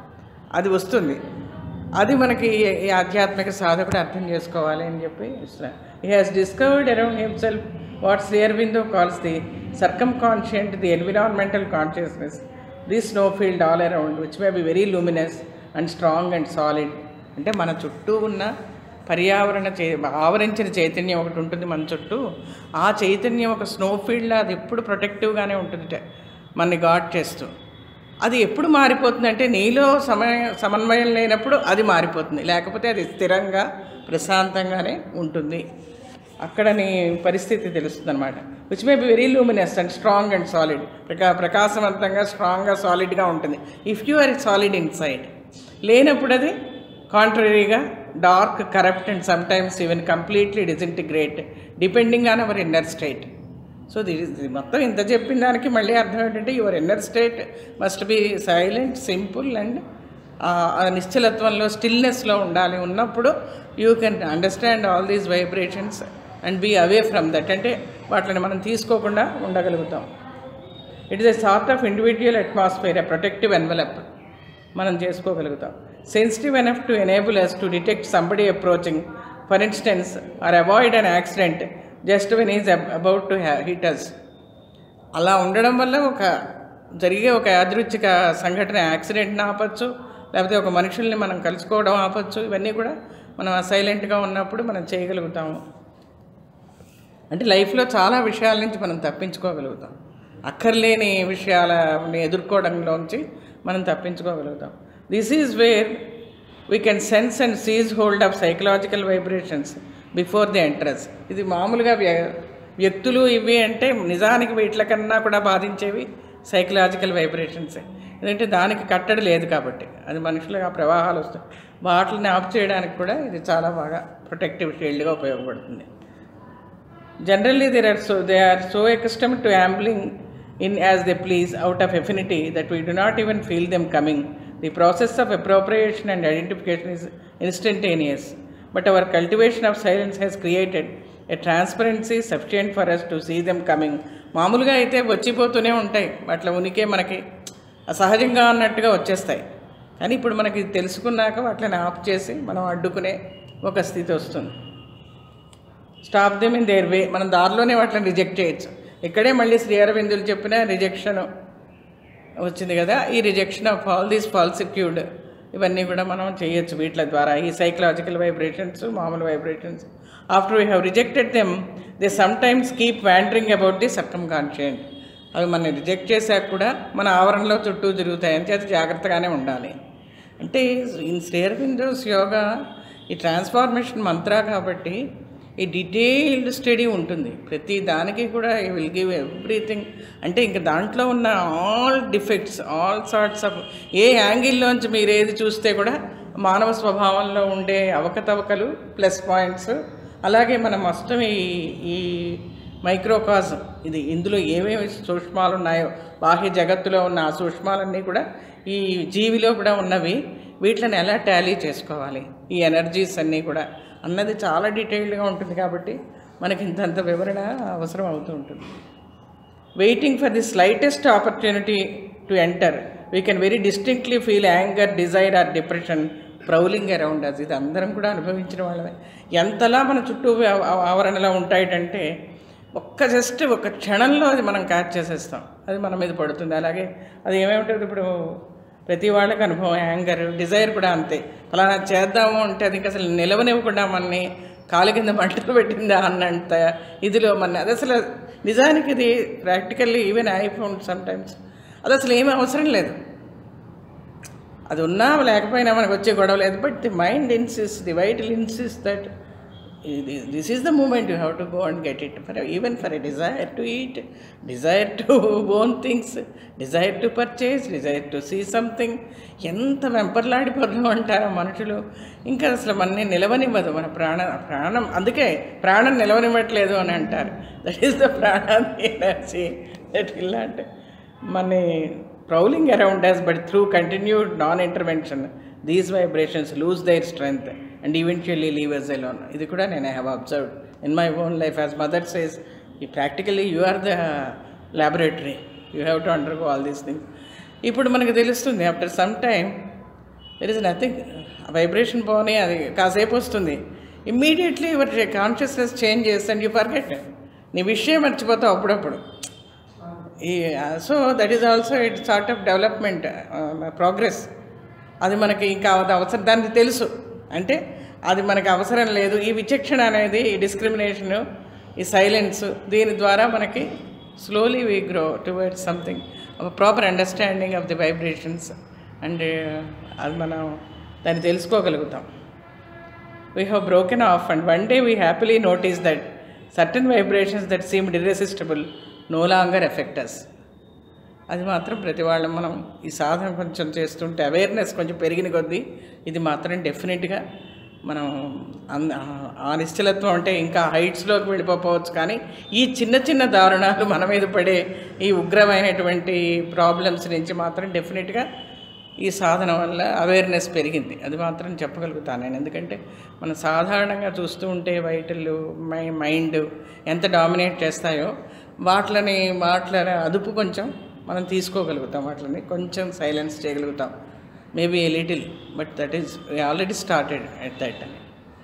అది వస్తుంది అది మనకి ఈ- ఈ ఆధ్యాత్మిక సాధకుడు అర్థం చేసుకోవాలి అని చెప్పి ఇస్తున్నారు he has discovered around himself what Sri Aurobindo calls the circumconscient the environmental consciousness the snow field all around which may be very luminous and strong and solid అంటే మన చుట్టూ ఉన్న పర్యావరణ చే ఆవరించిన చైతన్యం ఒకటి ఉంటుంది మన చుట్టూ ఆ చైతన్యం ఒక స్నో ఫీల్డ్లో అది ఎప్పుడు ప్రొటెక్టివ్గానే ఉంటుంది మనని గాడ్ చేస్తూ అది ఎప్పుడు మారిపోతుంది అంటే నీలో సమయ సమన్వయం లేనప్పుడు అది మారిపోతుంది లేకపోతే అది స్థిరంగా ప్రశాంతంగానే ఉంటుంది అక్కడ నీ పరిస్థితి తెలుస్తుంది అనమాట which may be very luminous and strong and solid ప్రకా ప్రకాశవంతంగా స్ట్రాంగ్గా సాలిడ్గా ఉంటుంది if you are solid inside లేనప్పుడు అది కాంట్రరీగా dark corrupt and sometimes even completely disintegrate depending on our inner state so ఇది మొత్తం ఇంత చెప్పిన దానికి మళ్ళీ అర్థం ఏంటంటే your inner state must be silent simple and ఆ నిశ్చలత్వంలో స్టిల్నెస్లో ఉండాలి ఉన్నప్పుడు you can understand all these vibrations and be away from that అంటే వాటిని మనం తీసుకోకుండా ఉండగలుగుతాం it is a sort of individual atmosphere a protective envelope మనం చేసుకోగలుగుతాం sensitive enough to enable us to detect somebody approaching for instance or avoid an accident just when is about to hit us అలా ఉండడం వల్ల ఒక జరిగే ఒక యాదృచ్ఛిక సంఘటన యాక్సిడెంట్ని ఆపచ్చు లేకపోతే ఒక మనుషుల్ని మనం కలుసుకోవడం ఆపచ్చు ఇవన్నీ కూడా మనం సైలెంట్గా ఉన్నప్పుడు మనం చేయగలుగుతాము అంటే లైఫ్లో చాలా విషయాల నుంచి మనం తప్పించుకోగలుగుతాం అక్కర్లేని విషయాలని ఎదుర్కోవడంలోంచి మనం తప్పించుకోగలుగుతాం this is where we can sense and seize hold of psychological vibrations before the entrance ఇది మామూలుగా వ్య వ్యక్తులు ఇవి అంటే నిజానికి వీటికన్నా కూడా బాధించేవి సైకలాజికల్ వైబ్రేషన్సే ఎందుకంటే దానికి కట్టడి లేదు కాబట్టి అది మనుషులుగా ప్రవాహాలు వస్తాయి వాటిని ఆఫ్ చేయడానికి కూడా ఇది చాలా బాగా ప్రొటెక్టివ్ షీల్డ్గా ఉపయోగపడుతుంది Generally, there are so they are so accustomed to ambling in as they please out of affinity that we do not even feel them coming. The process of appropriation and identification is instantaneous, but our cultivation of silence has created a transparency sufficient for us to see them coming. మామూలుగా అయితే వచ్చిపోతూనే ఉంటాయి వాటిలో ఉనికి మనకి అసహజంగా అన్నట్టుగా వచ్చేస్తాయి కానీ ఇప్పుడు మనకి ఇది తెలుసుకున్నాక వాటిని ఆఫ్ చేసి మనం అడ్డుకునే ఒక స్థితి వస్తుంది stop them in their way మనం దారిలోనే వాటిని రిజెక్ట్ చేయొచ్చు ఇక్కడే మళ్ళీ శ్రీ అరవిందులు చెప్పిన రిజెక్షన్ వచ్చింది కదా ఈ rejection of all these falsehood ఇవన్నీ కూడా మనం చేయొచ్చు వీటి ద్వారా ఈ సైకలాజికల్ వైబ్రేషన్స్ మామూలు vibrations after we have rejected them they some times keep wandering about the circumconscient అవి మనం రిజెక్ట్ చేశాక కూడా మన ఆవరణలో చుట్టూ తిరుగుతాయి అని చేత జాగ్రత్తగానే ఉండాలి అంటే ఇన్ శ్రేయర్బిందోస్ యోగా ఈ ట్రాన్స్ఫార్మేషన్ మంత్ర కాబట్టి ఈ డీటెయిల్డ్ స్టడీ ఉంటుంది ప్రతి దానికి కూడా ఈ విల్ గివ్ ఎవ్రీథింగ్ అంటే ఇంక దాంట్లో ఉన్న all defects all sorts of a యాంగిల్లోంచి మీరు ఏది చూస్తే కూడా మానవ స్వభావంలో ఉండే అవకతవకలు ప్లస్ పాయింట్స్ అలాగే మన మొత్తం ఈ ఈ మైక్రోకాజం ఇది ఇందులో ఏమేమి సూక్ష్మాలు ఉన్నాయో బాహ్య జగత్తులో ఉన్న ఆ సూక్ష్మాలన్నీ కూడా ఈ జీవిలో కూడా ఉన్నవి వీటిని ఎలా టాలీ చేసుకోవాలి ఈ ఎనర్జీస్ అన్నీ కూడా అన్నది చాలా డీటెయిల్డ్గా ఉంటుంది కాబట్టి మనకి ఇంతంత వివరణ అవసరం అవుతూ ఉంటుంది waiting for the slightest opportunity to enter we can very distinctly feel anger desire or depression prowling around us ఇది అందరం కూడా అనుభవించిన వాళ్ళమే ఎంతలా మన చుట్టూ ఆవ- ఆవ- ఆవరణలో ఉంటాయంటే ఒక్క జస్ట్ ఒక క్షణంలో అది మనం క్యాచ్ చేసేస్తాం అది మన మీద పడుతుంది అలాగే అది ఏమేమిటది ఇప్పుడు ప్రతి వాళ్ళకి అనుభవం యాంగర్ డిజైర్ కూడా అంతే ఫలానా చేద్దాము అంటే అది ఇంకా అసలు నిలవనివ్వకుండా మనని కాలు కింద మంటలు పెట్టిందా అన్నంత ఇదిలో మన అది అసలు నిజానికి ఇది practically even iPhone some times అది అసలు ఏమీ అవసరం లేదు అది ఉన్నా లేకపోయినా మనకు వచ్చే గొడవ లేదు but the mind insists the vital insists that this is the moment you have to go and get it for even for a desire to eat desire to own things desire to purchase desire to see something ఎంత వెంపర్లాడిపోతూ ఉంటారో మనుషులు ఇంకా అసలు మనని నిలవనివ్వదు మన ప్రాణ ప్రాణం అందుకే ప్రాణం నిలవనివ్వట్లేదు అని అంటారు దట్ ఈస్ ద ప్రాణాది ఎనర్జీ దట్ ఇలాంటి మన prowling around us, but through continued non intervention, these vibrations lose their strength and eventually leave us alone. ఇది కూడా నేను I have observed in my own life as Mother says ఈ practically you are the laboratory you have to undergo all these things ఇప్పుడు మనకు తెలుస్తుంది after some time there is nothing vibration పోనీ అది కాసేపు వస్తుంది ఇమ్మీడియట్లీ యువర్ కాన్షియస్నెస్ చేంజ్ చేస్తే and you forget నీ విషయం మర్చిపోతావు అప్పుడప్పుడు ఈ so that is also it sort of development progress అది మనకి ఇంకా అది అవసరం దానికి తెలుసు అంటే అది మనకి అవసరం లేదు ఈ విచక్షణ అనేది ఈ డిస్క్రిమినేషన్ ఈ సైలెన్స్ దీని ద్వారా మనకి slowly we grow towards something proper understanding of the vibrations and అది మనం దాన్ని తెలుసుకోగలుగుతాం we have broken off and one day we happily notice that certain vibrations that seemed irresistible no longer affect us అది మాత్రం ప్రతి వాళ్ళం మనం ఈ సాధన కొంచెం చేస్తుంటే అవేర్నెస్ కొంచెం పెరిగిన కొద్దీ ఇది మాత్రం డెఫినెట్గా మనం అన్- ఆ నిశ్చలత్వం అంటే ఇంకా హైట్స్లోకి వెళ్ళిపోవచ్చు కానీ ఈ చిన్న చిన్న దారుణాలు మన మీద పడే ఈ ఉగ్రమైనటువంటి ప్రాబ్లమ్స్ నుంచి మాత్రం డెఫినెట్గా ఈ సాధన వల్ల అవేర్నెస్ పెరిగింది అది మాత్రం చెప్పగలుగుతాను నేను ఎందుకంటే మనం సాధారణంగా చూస్తూ ఉంటే వైటల్ మై మైండ్ ఎంత డామినేట్ చేస్తాయో వాటిని వాటిల అదుపు కొంచెం మనం తీసుకోగలుగుతాం వాటిని కొంచెం సైలెన్స్ చేయగలుగుతాం maybe a little but that is already started at that అని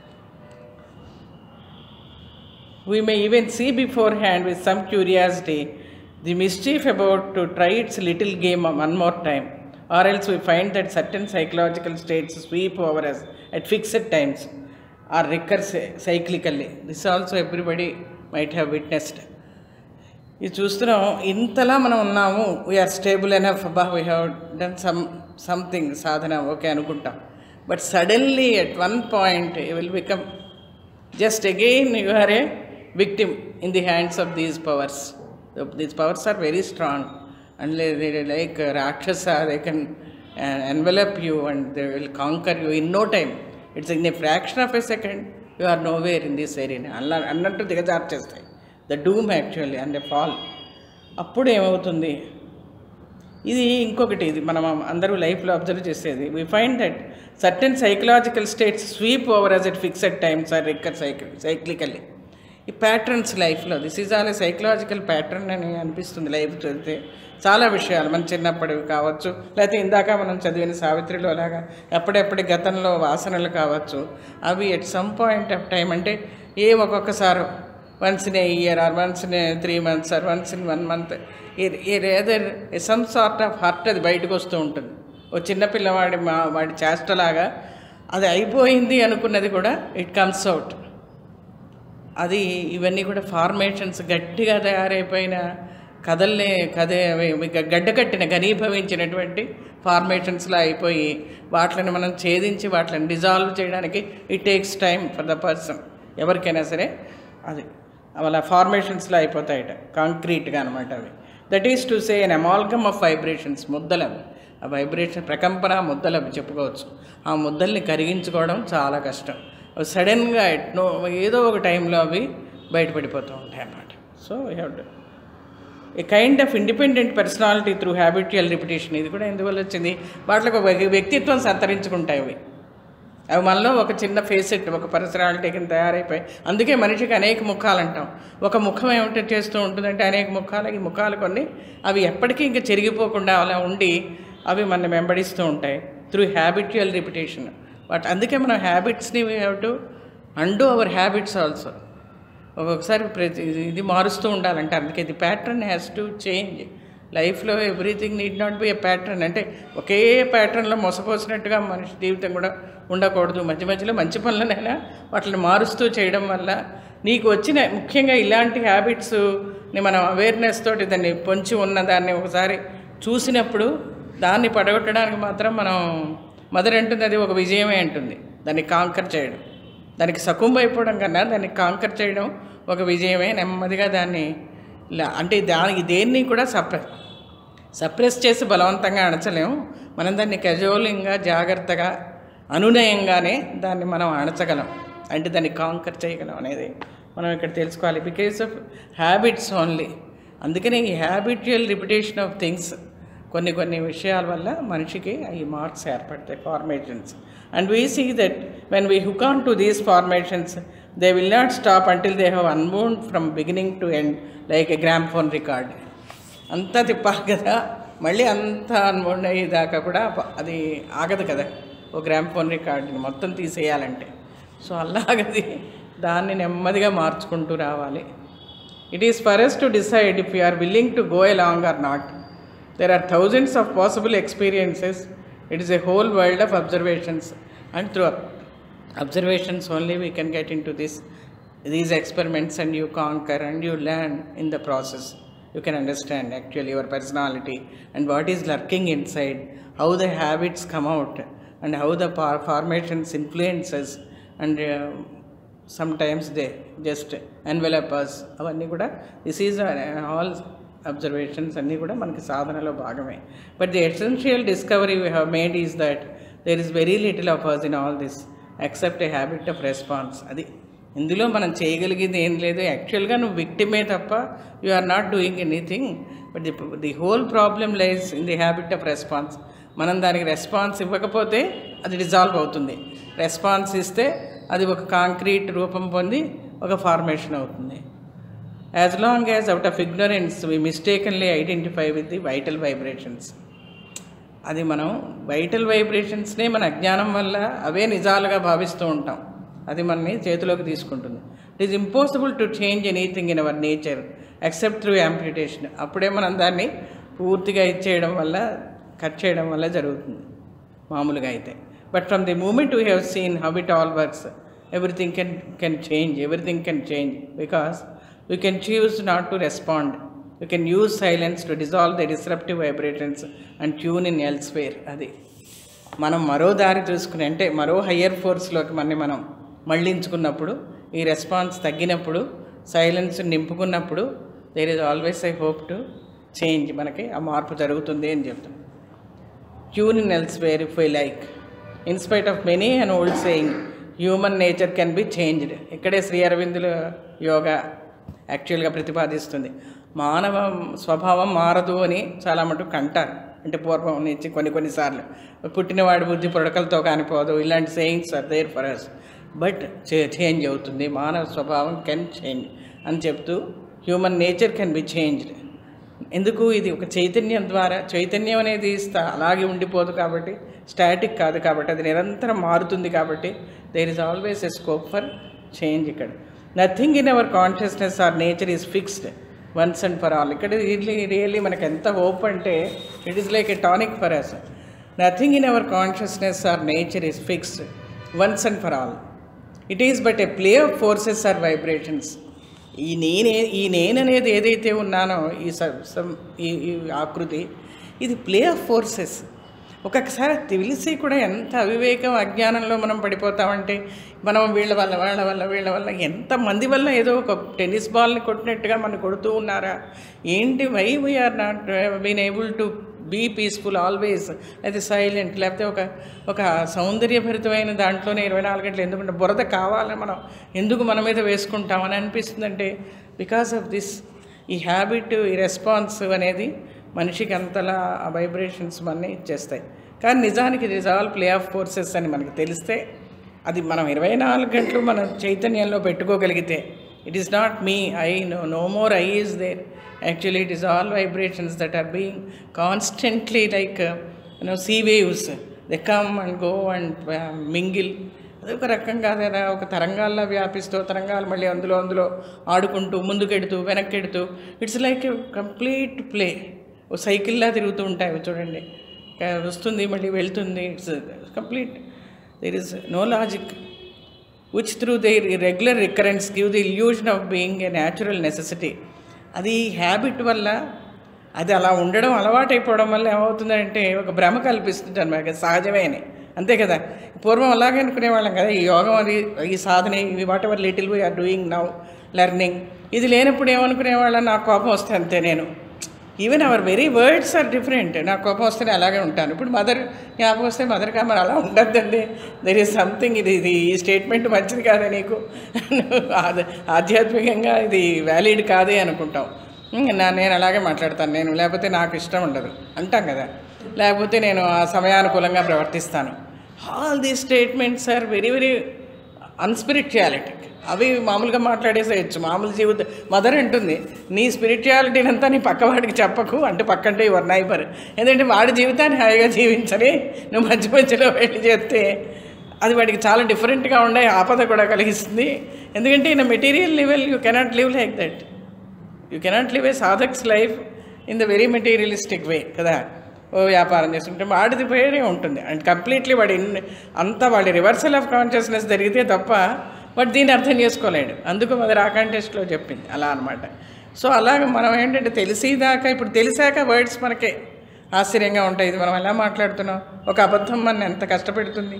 We may even see beforehand with some curiosity the mischief about to try its little game one more time, or else we find that certain psychological states sweep over us at fixed times or recur cy- cyclically. This also everybody might have witnessed. ఇది చూస్తున్నాం ఇంతలా మనం ఉన్నాము we are stable enough అబ్బా we have done some something sadhana okay అనుకుంటాం but suddenly at one point you will become just again you are a victim in the hands of these powers The- these powers are very strong and they, they like uh, rakshasa they can uh, envelop you and they will conquer you in no time it's in a fraction of a second you are nowhere in this area అలా అన్నట్టు దిగజార్చేస్తాయి the doom actually and a fall అప్పుడు ఏమవుతుంది ఇది ఇంకొకటి ఇది మనం అందరూ లైఫ్లో అబ్జర్వ్ చేసేది we find that certain psychological states sweep over us at fixed times or recur cycle cyclically ఈ ప్యాటర్న్స్ లైఫ్లో this is all a psychological pattern అని అనిపిస్తుంది లైఫ్ చదివితే చాలా విషయాలు మన చిన్నప్పటివి కావచ్చు లేకపోతే ఇందాక మనం చదివిన సావిత్రిలో అలాగా ఎప్పుడెప్పటి గతంలో వాసనలు కావచ్చు అవి at some point of time అంటే ఏ ఒక్కొక్కసారి once in a year or once in three months or once in one month ఈ rather some sort of hurt అది బయటకు వస్తూ ఉంటుంది ఓ చిన్న పిల్లవాడి మా వాడి చేష్టలాగా అది అయిపోయింది అనుకున్నది కూడా ఇట్ కమ్స్ అవుట్ అది ఇవన్నీ కూడా ఫార్మేషన్స్ గట్టిగా తయారైపోయిన కదల్ని కదే అవి ఇక గడ్డకట్టిన ఘనీభవించినటువంటి ఫార్మేషన్స్లో అయిపోయి వాటిని మనం ఛేదించి వాటిని డిజాల్వ్ చేయడానికి it takes time for the person ఎవరికైనా సరే అది అలా ఫార్మేషన్స్లో అయిపోతాయట కాంక్రీట్గా అనమాట అవి that is to say an amalgam of vibrations ముద్దలవి ఆ వైబ్రేషన్ ప్రకంపన ముద్దలు అవి చెప్పుకోవచ్చు ఆ ముద్దల్ని కరిగించుకోవడం చాలా కష్టం సడన్గా ఎట్నో ఏదో ఒక టైంలో అవి బయటపడిపోతూ ఉంటాయి అన్నమాట so we have to a kind of independent personality through habitual repetition ఇది కూడా ఎందువల్ల వచ్చింది వాటికి ఒక వ్యక్తిత్వం సంతరించుకుంటాయి అవి అవి మనలో ఒక చిన్న ఫేసెట్ ఒక పర్సనాలిటీ కింద తయారైపోయి అందుకే మనిషికి అనేక ముఖాలు అంటాం ఒక ముఖం ఏమిటో చేస్తూ ఉంటుందంటే అనేక ముఖాలు ఈ ముఖాలు కొన్ని అవి ఎప్పటికీ ఇంకా చెరిగిపోకుండా అలా ఉండి అవి మన వెంబడిస్తూ ఉంటాయి త్రూ హ్యాబిచువల్ రిపిటేషన్ బట్ అందుకే మనం హ్యాబిట్స్ని we have to undo our habits also ఒక్కొక్కసారి ప్రతి ఇది- ఇది మారుస్తూ ఉండాలంటే అందుకే ఇది ప్యాటర్న్ హ్యాస్ టు చేంజ్ లైఫ్లో everything need not be a pattern అంటే ఒకే ప్యాటర్న్లో మొసపోసినట్టుగా మనిషి జీవితం కూడా ఉండకూడదు మధ్య మధ్యలో మంచి పనులనైనా వాటిని మారుస్తూ చేయడం వల్ల నీకు వచ్చిన ముఖ్యంగా ఇలాంటి హ్యాబిట్స్ని మనం అవేర్నెస్ తోటి దాన్ని పొంచి ఉన్న దాన్ని ఒకసారి చూసినప్పుడు దాన్ని పడగొట్టడానికి మాత్రం మనం మదర్ అంటుంది అది ఒక విజయమే అంటుంది దాన్ని కాంకర్ చేయడం దానికి సకుంబ అయిపోవడం కన్నా దాన్ని కాంకర్ చేయడం ఒక విజయమే నెమ్మదిగా దాన్ని లా- అంటే దానికి దేన్ని కూడా సప్రెస్ సప్రెస్ చేసి బలవంతంగా అణచలేము మనం దాన్ని కజోలింగా జాగ్రత్తగా అనునయంగానే దాన్ని మనం అణచగలం అంటే దాన్ని కాంకర్ చేయగలం అనేది మనం ఇక్కడ తెలుసుకోవాలి బికాస్ ఆఫ్ హ్యాబిట్స్ ఓన్లీ అందుకనే ఈ హ్యాబిచువల్ రిపిటేషన్ ఆఫ్ థింగ్స్ కొన్ని కొన్ని విషయాల వల్ల మనిషికి ఈ మార్క్స్ ఏర్పడతాయి formations and we see that when we hook on to these formations they will not stop until they have unborn from beginning to end like a gramophone record అంతా తిప్పాలి కదా మళ్ళీ అంతా అన్బోన్ అయ్యేదాకా కూడా ప- అది ఆగదు కదా ఓ గ్రామ్ ఫోన్ రికార్డుని మొత్తం తీసేయాలంటే సో అలాగది దాన్ని నెమ్మదిగా మార్చుకుంటూ రావాలి it is for us to decide if you are willing to go along or not there are thousands of possible experiences it is a whole world of observations and through ob- observations only we can get into this these experiments and you conquer and you learn in the process you can understand actually your personality and what is lurking inside how the habits come out and how the par- formations influences and uh, sometimes they just envelop us అవన్నీ కూడా this is all observations అన్నీ కూడా మనకి సాధనలో భాగమే but the essential discovery we have made is that there is very little of us in all this accept a habit of response అది ఇందులో మనం చేయగలిగేది ఏం లేదు యాక్చువల్గా నువ్వు విక్టిమే తప్ప you are not doing anything but the the whole problem lies in the habit of response మనం దానికి రెస్పాన్స్ ఇవ్వకపోతే అది డిజాల్వ్ అవుతుంది రెస్పాన్స్ ఇస్తే అది ఒక కాంక్రీట్ రూపం పొంది ఒక ఫార్మేషన్ అవుతుంది as long as out of ignorance we mistakenly identify with the vital vibrations అది మనం వైటల్ వైబ్రేషన్స్నే మన అజ్ఞానం వల్ల అవే నిజాలుగా భావిస్తూ ఉంటాం అది మనని చేతిలోకి తీసుకుంటుంది it is impossible to change anything in our nature except through amplification అప్పుడే మనం దాన్ని పూర్తిగా ఇచ్చేయడం వల్ల కట్ చేయడం వల్ల జరుగుతుంది మామూలుగా అయితే but from the moment we have seen how it all works everything can can change everything can change because you can choose not to respond you can use silence to dissolve the disruptive vibrations and tune in elsewhere అది మనం మరో దారి చూసుకుని అంటే మరో higher ఫోర్స్లోకి మనని మనం మళ్ళించుకున్నప్పుడు ఈ రెస్పాన్స్ తగ్గినప్పుడు సైలెన్స్ నింపుకున్నప్పుడు there is always I hope to change మనకి ఆ మార్పు జరుగుతుంది అని చెప్తాం tune in elsewhere if I like in spite of many and old saying human nature can be changed ఇక్కడే శ్రీ అరవిందుల యోగా యాక్చువల్గా ప్రతిపాదిస్తుంది మానవ స్వభావం మారదు అని చాలా మటుకు అంటారు అంటే పూర్వం నుంచి కొన్ని కొన్నిసార్లు పుట్టినవాడి బుద్ధి పుడకలతో కానిపోదు ఇలాంటి sayings are there for us but change అవుతుంది మానవ స్వభావం కెన్ చేంజ్ అని చెప్తూ human nature can be changed ఎందుకు ఇది ఒక చైతన్యం ద్వారా చైతన్యం అనేది స్థా- అలాగే ఉండిపోదు కాబట్టి స్టాటిక్ కాదు కాబట్టి అది నిరంతరం మారుతుంది కాబట్టి there is always a scope for change ఇక్కడ nothing in our consciousness or nature is fixed once and for all ఇక్కడ రియల్లీ రియల్లీ మనకు ఎంత హోప్ అంటే it is like a tonic for us nothing in our consciousness or nature is fixed once and for all it is but a play of forces or vibrations ఈ నేనే ఈ నేననేది ఏదైతే ఉన్నానో ఈ స- సం- ఈ ఈ ఆకృతి ఇది ప్లే ఆఫ్ ఫోర్సెస్ ఒక్కొక్కసారి తెలిసి కూడా ఎంత అవివేకం అజ్ఞానంలో మనం పడిపోతామంటే మనం వీళ్ళ వల్ల వాళ్ళ వల్ల వీళ్ళ వల్ల ఎంతమంది వల్ల ఏదో ఒక టెన్నిస్ బాల్ని కొట్టినట్టుగా మనం కొడుతూ ఉన్నారా ఏంటి why we are not been able to be peaceful always అయితే సైలెంట్ లేకపోతే ఒక ఒక సౌందర్యభరితమైన దాంట్లోనే ఇరవై నాలుగు గంటలు ఎందుకంటే బురద కావాలని మనం ఎందుకు మన మీద వేసుకుంటామని అనిపిస్తుందంటే బికాస్ ఆఫ్ దిస్ ఈ హ్యాబిట్ ఈ రెస్పాన్స్ అనేది మనిషికి అంతలా ఆ వైబ్రేషన్స్ అన్నీ ఇచ్చేస్తాయి కానీ నిజానికి ఇది ఆల్ ప్లే ఆఫ్ ఫోర్సెస్ అని మనకు తెలిస్తే అది మనం ఇరవై నాలుగు గంటలు మన చైతన్యంలో పెట్టుకోగలిగితే it is not me I no no more I is there actually it is all vibrations that are being constantly like you know sea waves they come and go and mingle అది ఒక రకం కాదు కదా ఒక తరంగాల్లో వ్యాపిస్తూ తరంగాలు మళ్ళీ అందులో అందులో ఆడుకుంటూ ముందుకెడుతూ వెనక్కెడుతూ ఇట్స్ లైక్ కంప్లీట్ ప్లే ఓ సైకిల్లా తిరుగుతూ ఉంటాయి అవి చూడండి కా- వస్తుంది మళ్ళీ వెళ్తుంది it's complete there is no logic which through their regular recurrence give the illusion of being a natural necessity అది హ్యాబిట్ వల్ల అది అలా ఉండడం అలవాటైపోవడం వల్ల ఏమవుతుందంటే ఒక భ్రమ కల్పిస్తుంది అనమాట సహజమే అని అంతే కదా పూర్వం అలాగే అనుకునేవాళ్ళం కదా ఈ యోగం అది ఈ సాధన ఇవి whatever little we are doing now learning ఇది లేనప్పుడు ఏమనుకునేవాళ్ళం నాకు కోపం వస్తే అంతే నేను even our very words are different నాకు కోపం వస్తేనే అలాగే ఉంటాను ఇప్పుడు మదర్ జ్ఞాపకం వస్తే మదర్ కా మరి అలా ఉండద్దండి దెర్ ఈస్ సంథింగ్ ఇది ఇది ఈ స్టేట్మెంట్ మంచిది కాదే నీకు ఆధ- ఆధ్యాత్మికంగా ఇది వ్యాలిడ్ కాదే అనుకుంటాం ఉమ్, నా నేను అలాగే మాట్లాడతాను నేను లేకపోతే నాకు ఇష్టం ఉండదు అంటాం కదా లేకపోతే నేను ఆ సమయానుకూలంగా ప్రవర్తిస్తాను all these statements are very very unspirituality అవి మామూలుగా మాట్లాడేసేయచ్చు మామూలు జీవితం మదర్ అంటుంది నీ స్పిరిచువాలిటీని అంతా నీ పక్కవాడికి చెప్పకు అంటే పక్కంటే యువర్ నైబర్ ఎందుకంటే వాడి జీవితాన్ని హాయిగా జీవించని నువ్వు మధ్య మధ్యలో వెళ్ళి చేస్తే అది వాడికి చాలా డిఫరెంట్గా ఉండే ఆపద కూడా కలిగిస్తుంది ఎందుకంటే in material level you cannot live like that you cannot live a sadhak's life in the very materialistic way కదా ఓ వ్యాపారం చేస్తుంటే వాడిది పేరే ఉంటుంది అండ్ కంప్లీట్లీ వాడి ఇన్- అంతా వాడి రివర్సల్ ఆఫ్ కాన్షియస్నెస్ జరిగితే తప్ప వాడు దీన్ని అర్థం చేసుకోలేడు అందుకు అది ఆ కాంటెస్ట్లో చెప్పింది అలా అనమాట సో అలాగ మనం ఏంటంటే తెలిసేదాకా ఇప్పుడు తెలిసాక వర్డ్స్ మనకే ఆశ్చర్యంగా ఉంటాయి ఇది మనం ఎలా మాట్లాడుతున్నాం ఒక అబద్ధం మన ఎంత కష్టపెడుతుంది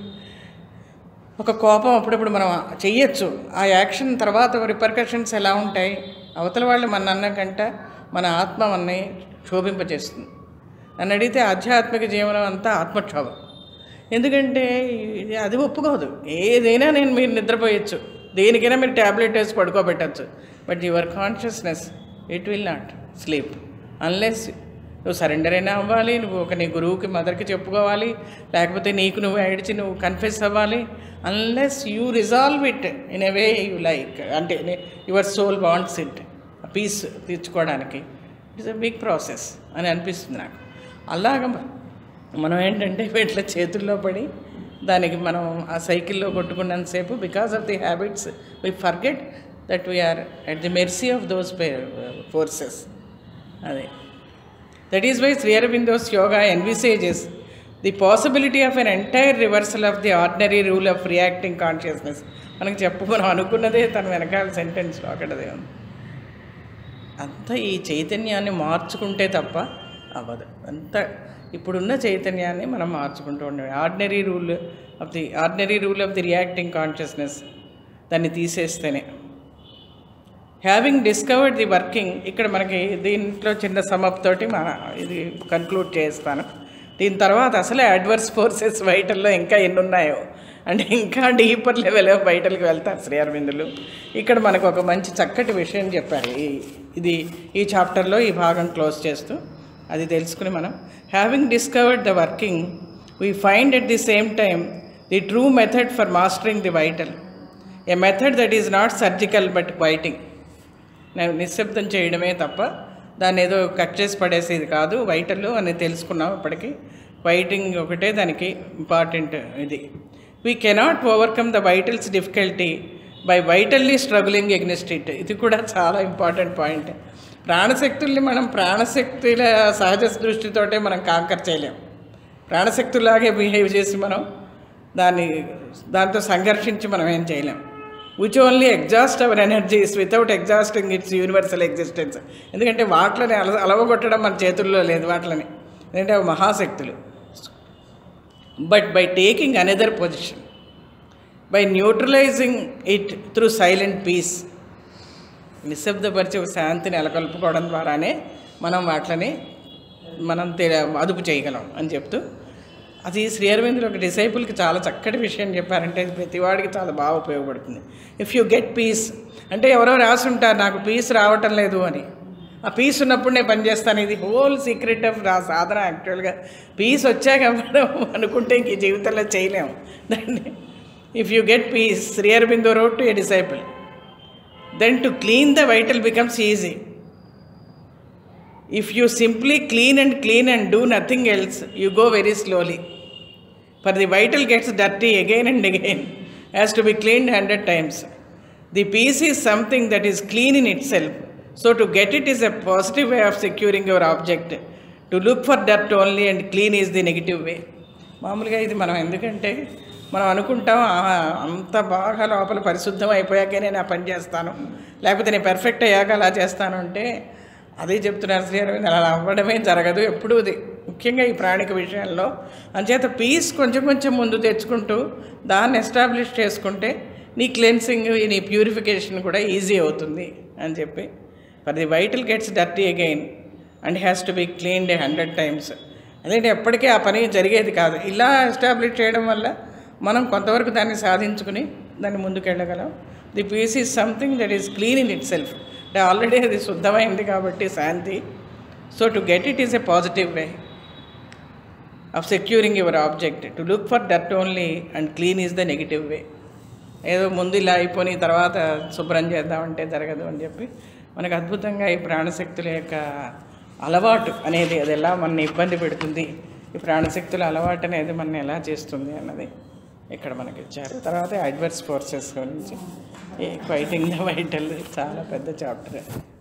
ఒక కోపం అప్పుడప్పుడు మనం చెయ్యొచ్చు ఆ యాక్షన్ తర్వాత రిపర్కషన్స్ ఎలా ఉంటాయి అవతల వాళ్ళు మన అన్న కంట మన ఆత్మ మనని క్షోభింపజేస్తుంది నన్ను అడిగితే ఆధ్యాత్మిక జీవనం అంతా ఆత్మక్షోభం ఎందుకంటే ఇది అది ఒప్పుకోదు ఏదైనా నేను మీరు నిద్రపోయొచ్చు దేనికైనా మీరు ట్యాబ్లెట్ వేసి పడుకోబెట్టచ్చు but your consciousness it will not sleep unless నువ్వు సరెండర్ అయినా అవ్వాలి నువ్వు ఒక నీ గురువుకి మదర్కి చెప్పుకోవాలి లేకపోతే నీకు నువ్వు ఏడిచి నువ్వు కన్ఫెస్ అవ్వాలి unless you resolve it in a way you like అంటే your soul wants it peace తీర్చుకోవడానికి ఇట్స్ ఎ బిగ్ ప్రాసెస్ అని అనిపిస్తుంది నాకు అలాగ మనం ఏంటంటే వీటిలో చేతుల్లో పడి దానికి మనం ఆ సైకిల్లో కొట్టుకున్నంతసేపు because of the habits we forget that we are at the mercy of those forces అదే that is why Shri Aurobindo's yoga envisages the possibility of an entire reversal of the ordinary rule of reacting consciousness మనకు చెప్పు మనం అనుకున్నదే తన వెనకాల సెంటెన్స్లో అక్కడదే ఉంది అంతా ఈ చైతన్యాన్ని మార్చుకుంటే తప్ప అవ్వదు అంత ఇప్పుడున్న చైతన్యాన్ని మనం మార్చుకుంటూ ఉండాలి ordinary rule of the ordinary rule of the reacting consciousness దాన్ని తీసేస్తేనే హ్యావింగ్ డిస్కవర్డ్ ది వర్కింగ్ ఇక్కడ మనకి దీంట్లో చిన్న సమప్ తోటి మన ఇది కన్క్లూడ్ చేస్తాను దీని తర్వాత అసలే అడ్వర్స్ ఫోర్సెస్ వైటల్లో ఇంకా ఎన్ని ఉన్నాయో అంటే ఇంకా డీపర్ లెవెల్ ఆఫ్ వైటల్కి వెళ్తారు శ్రీ అరవిందులు ఇక్కడ మనకు ఒక మంచి చక్కటి విషయం చెప్పారు ఈ ఇది ఈ చాప్టర్లో ఈ భాగం క్లోజ్ చేస్తూ అది తెలుసుకుని మనం having discovered the working we find at the same time the true method for mastering the vital a method that is not surgical but waiting నేను నిశ్శబ్దం చేయడమే తప్ప దాన్ని ఏదో కట్ చేసి పడేసేది కాదు వైటల్ అని తెలుసుకున్నాం ఇప్పటికి వైటింగ్ ఒకటే దానికి ఇంపార్టెంట్ ఇది we cannot overcome the vitals difficulty by vitally struggling against it ఇది కూడా చాలా ఇంపార్టెంట్ పాయింట్ ప్రాణశక్తుల్ని మనం ప్రాణశక్తుల సహజ దృష్టితోటే మనం కాంకర్ చేయలేం ప్రాణశక్తులాగే బిహేవ్ చేసి మనం దాన్ని దాంతో సంఘర్షించి మనం ఏం చేయలేం which only exhaust our energies without exhausting its universal existence ఎందుకంటే వాటిని అల అలవగొట్టడం మన చేతుల్లో లేదు వాటిని ఎందుకంటే అవి మహాశక్తులు but by taking another position by neutralising it through silent peace నిశ్శబ్దపరిచి ఒక శాంతిని నెలకొల్పుకోవడం ద్వారానే మనం వాటిని మనం తె- అదుపు చేయగలం అని చెప్తూ అది శ్రీ అరవిందులు ఒక డిసైపుల్కి చాలా చక్కటి విషయం చెప్పారంటే ఇది ప్రతివాడికి చాలా బాగా ఉపయోగపడుతుంది ఇఫ్ యూ గెట్ పీస్ అంటే ఎవరో రాసి ఉంటారు నాకు పీస్ రావటం లేదు అని ఆ పీస్ ఉన్నప్పుడు నేను పనిచేస్తాను ఇది హోల్ సీక్రెట్ ఆఫ్ నా సాధన యాక్చువల్గా పీస్ వచ్చాక మనం అనుకుంటే ఇంక ఈ జీవితంలో చేయలేము దాన్ని if you get peace Shri Aurobindo wrote to a disciple then to clean the vital becomes easy. If you simply clean and clean and do nothing else, you go very slowly. For the vital gets dirty again and again, has to be cleaned hundred times. The piece is something that is clean in itself. So to get it is a positive way of securing your object. To look for dirt only and clean is the negative way. మామూలుగా ఇది మనం ఎందుకంటే మనం అనుకుంటాం "ఆహా, అంత బాగా లోపల పరిశుద్ధం అయిపోయాకే నేను ఆ పని చేస్తాను లేకపోతే నేను పెర్ఫెక్ట్ అయ్యాక అలా చేస్తాను అంటే అదే చెప్తున్నారు శ్రీ అరవింద్ అలా అవ్వడమే జరగదు ఎప్పుడూ ఇది ముఖ్యంగా ఈ ప్రాణిక విషయంలో అంచేత పీస్ కొంచెం కొంచెం ముందు తెచ్చుకుంటూ దాన్ని ఎస్టాబ్లిష్ చేసుకుంటే నీ క్లెన్సింగ్ నీ ప్యూరిఫికేషన్ కూడా ఈజీ అవుతుంది అని చెప్పి for the vital gets dirty again and has to be cleaned hundred times అదేంటి ఎప్పటికీ ఆ పని జరిగేది కాదు ఇలా ఎస్టాబ్లిష్ చేయడం వల్ల మనం కొంతవరకు దాన్ని సాధించుకుని దాన్ని ముందుకెళ్ళగలం the peace is something that is clean in itself అంటే ఆల్రెడీ అది శుద్ధమైంది కాబట్టి శాంతి so to get it is a positive way of securing your object to look for that only and clean is the negative way ఏదో ముందు ఇలా అయిపోయి తర్వాత శుభ్రం చేద్దామంటే జరగదు అని చెప్పి మనకు అద్భుతంగా ఈ ప్రాణశక్తుల యొక్క అలవాటు అనేది అది ఎలా మన ఇబ్బంది పెడుతుంది ఈ ప్రాణశక్తుల అలవాటు అనేది మన ఎలా చేస్తుంది అన్నది ఇక్కడ మనకి ఇచ్చారు తర్వాత అడ్వర్స్ ఫోర్సెస్ గురించి ఈ ఫైటింగ్ ద వైటల్ చాలా పెద్ద చాప్టర్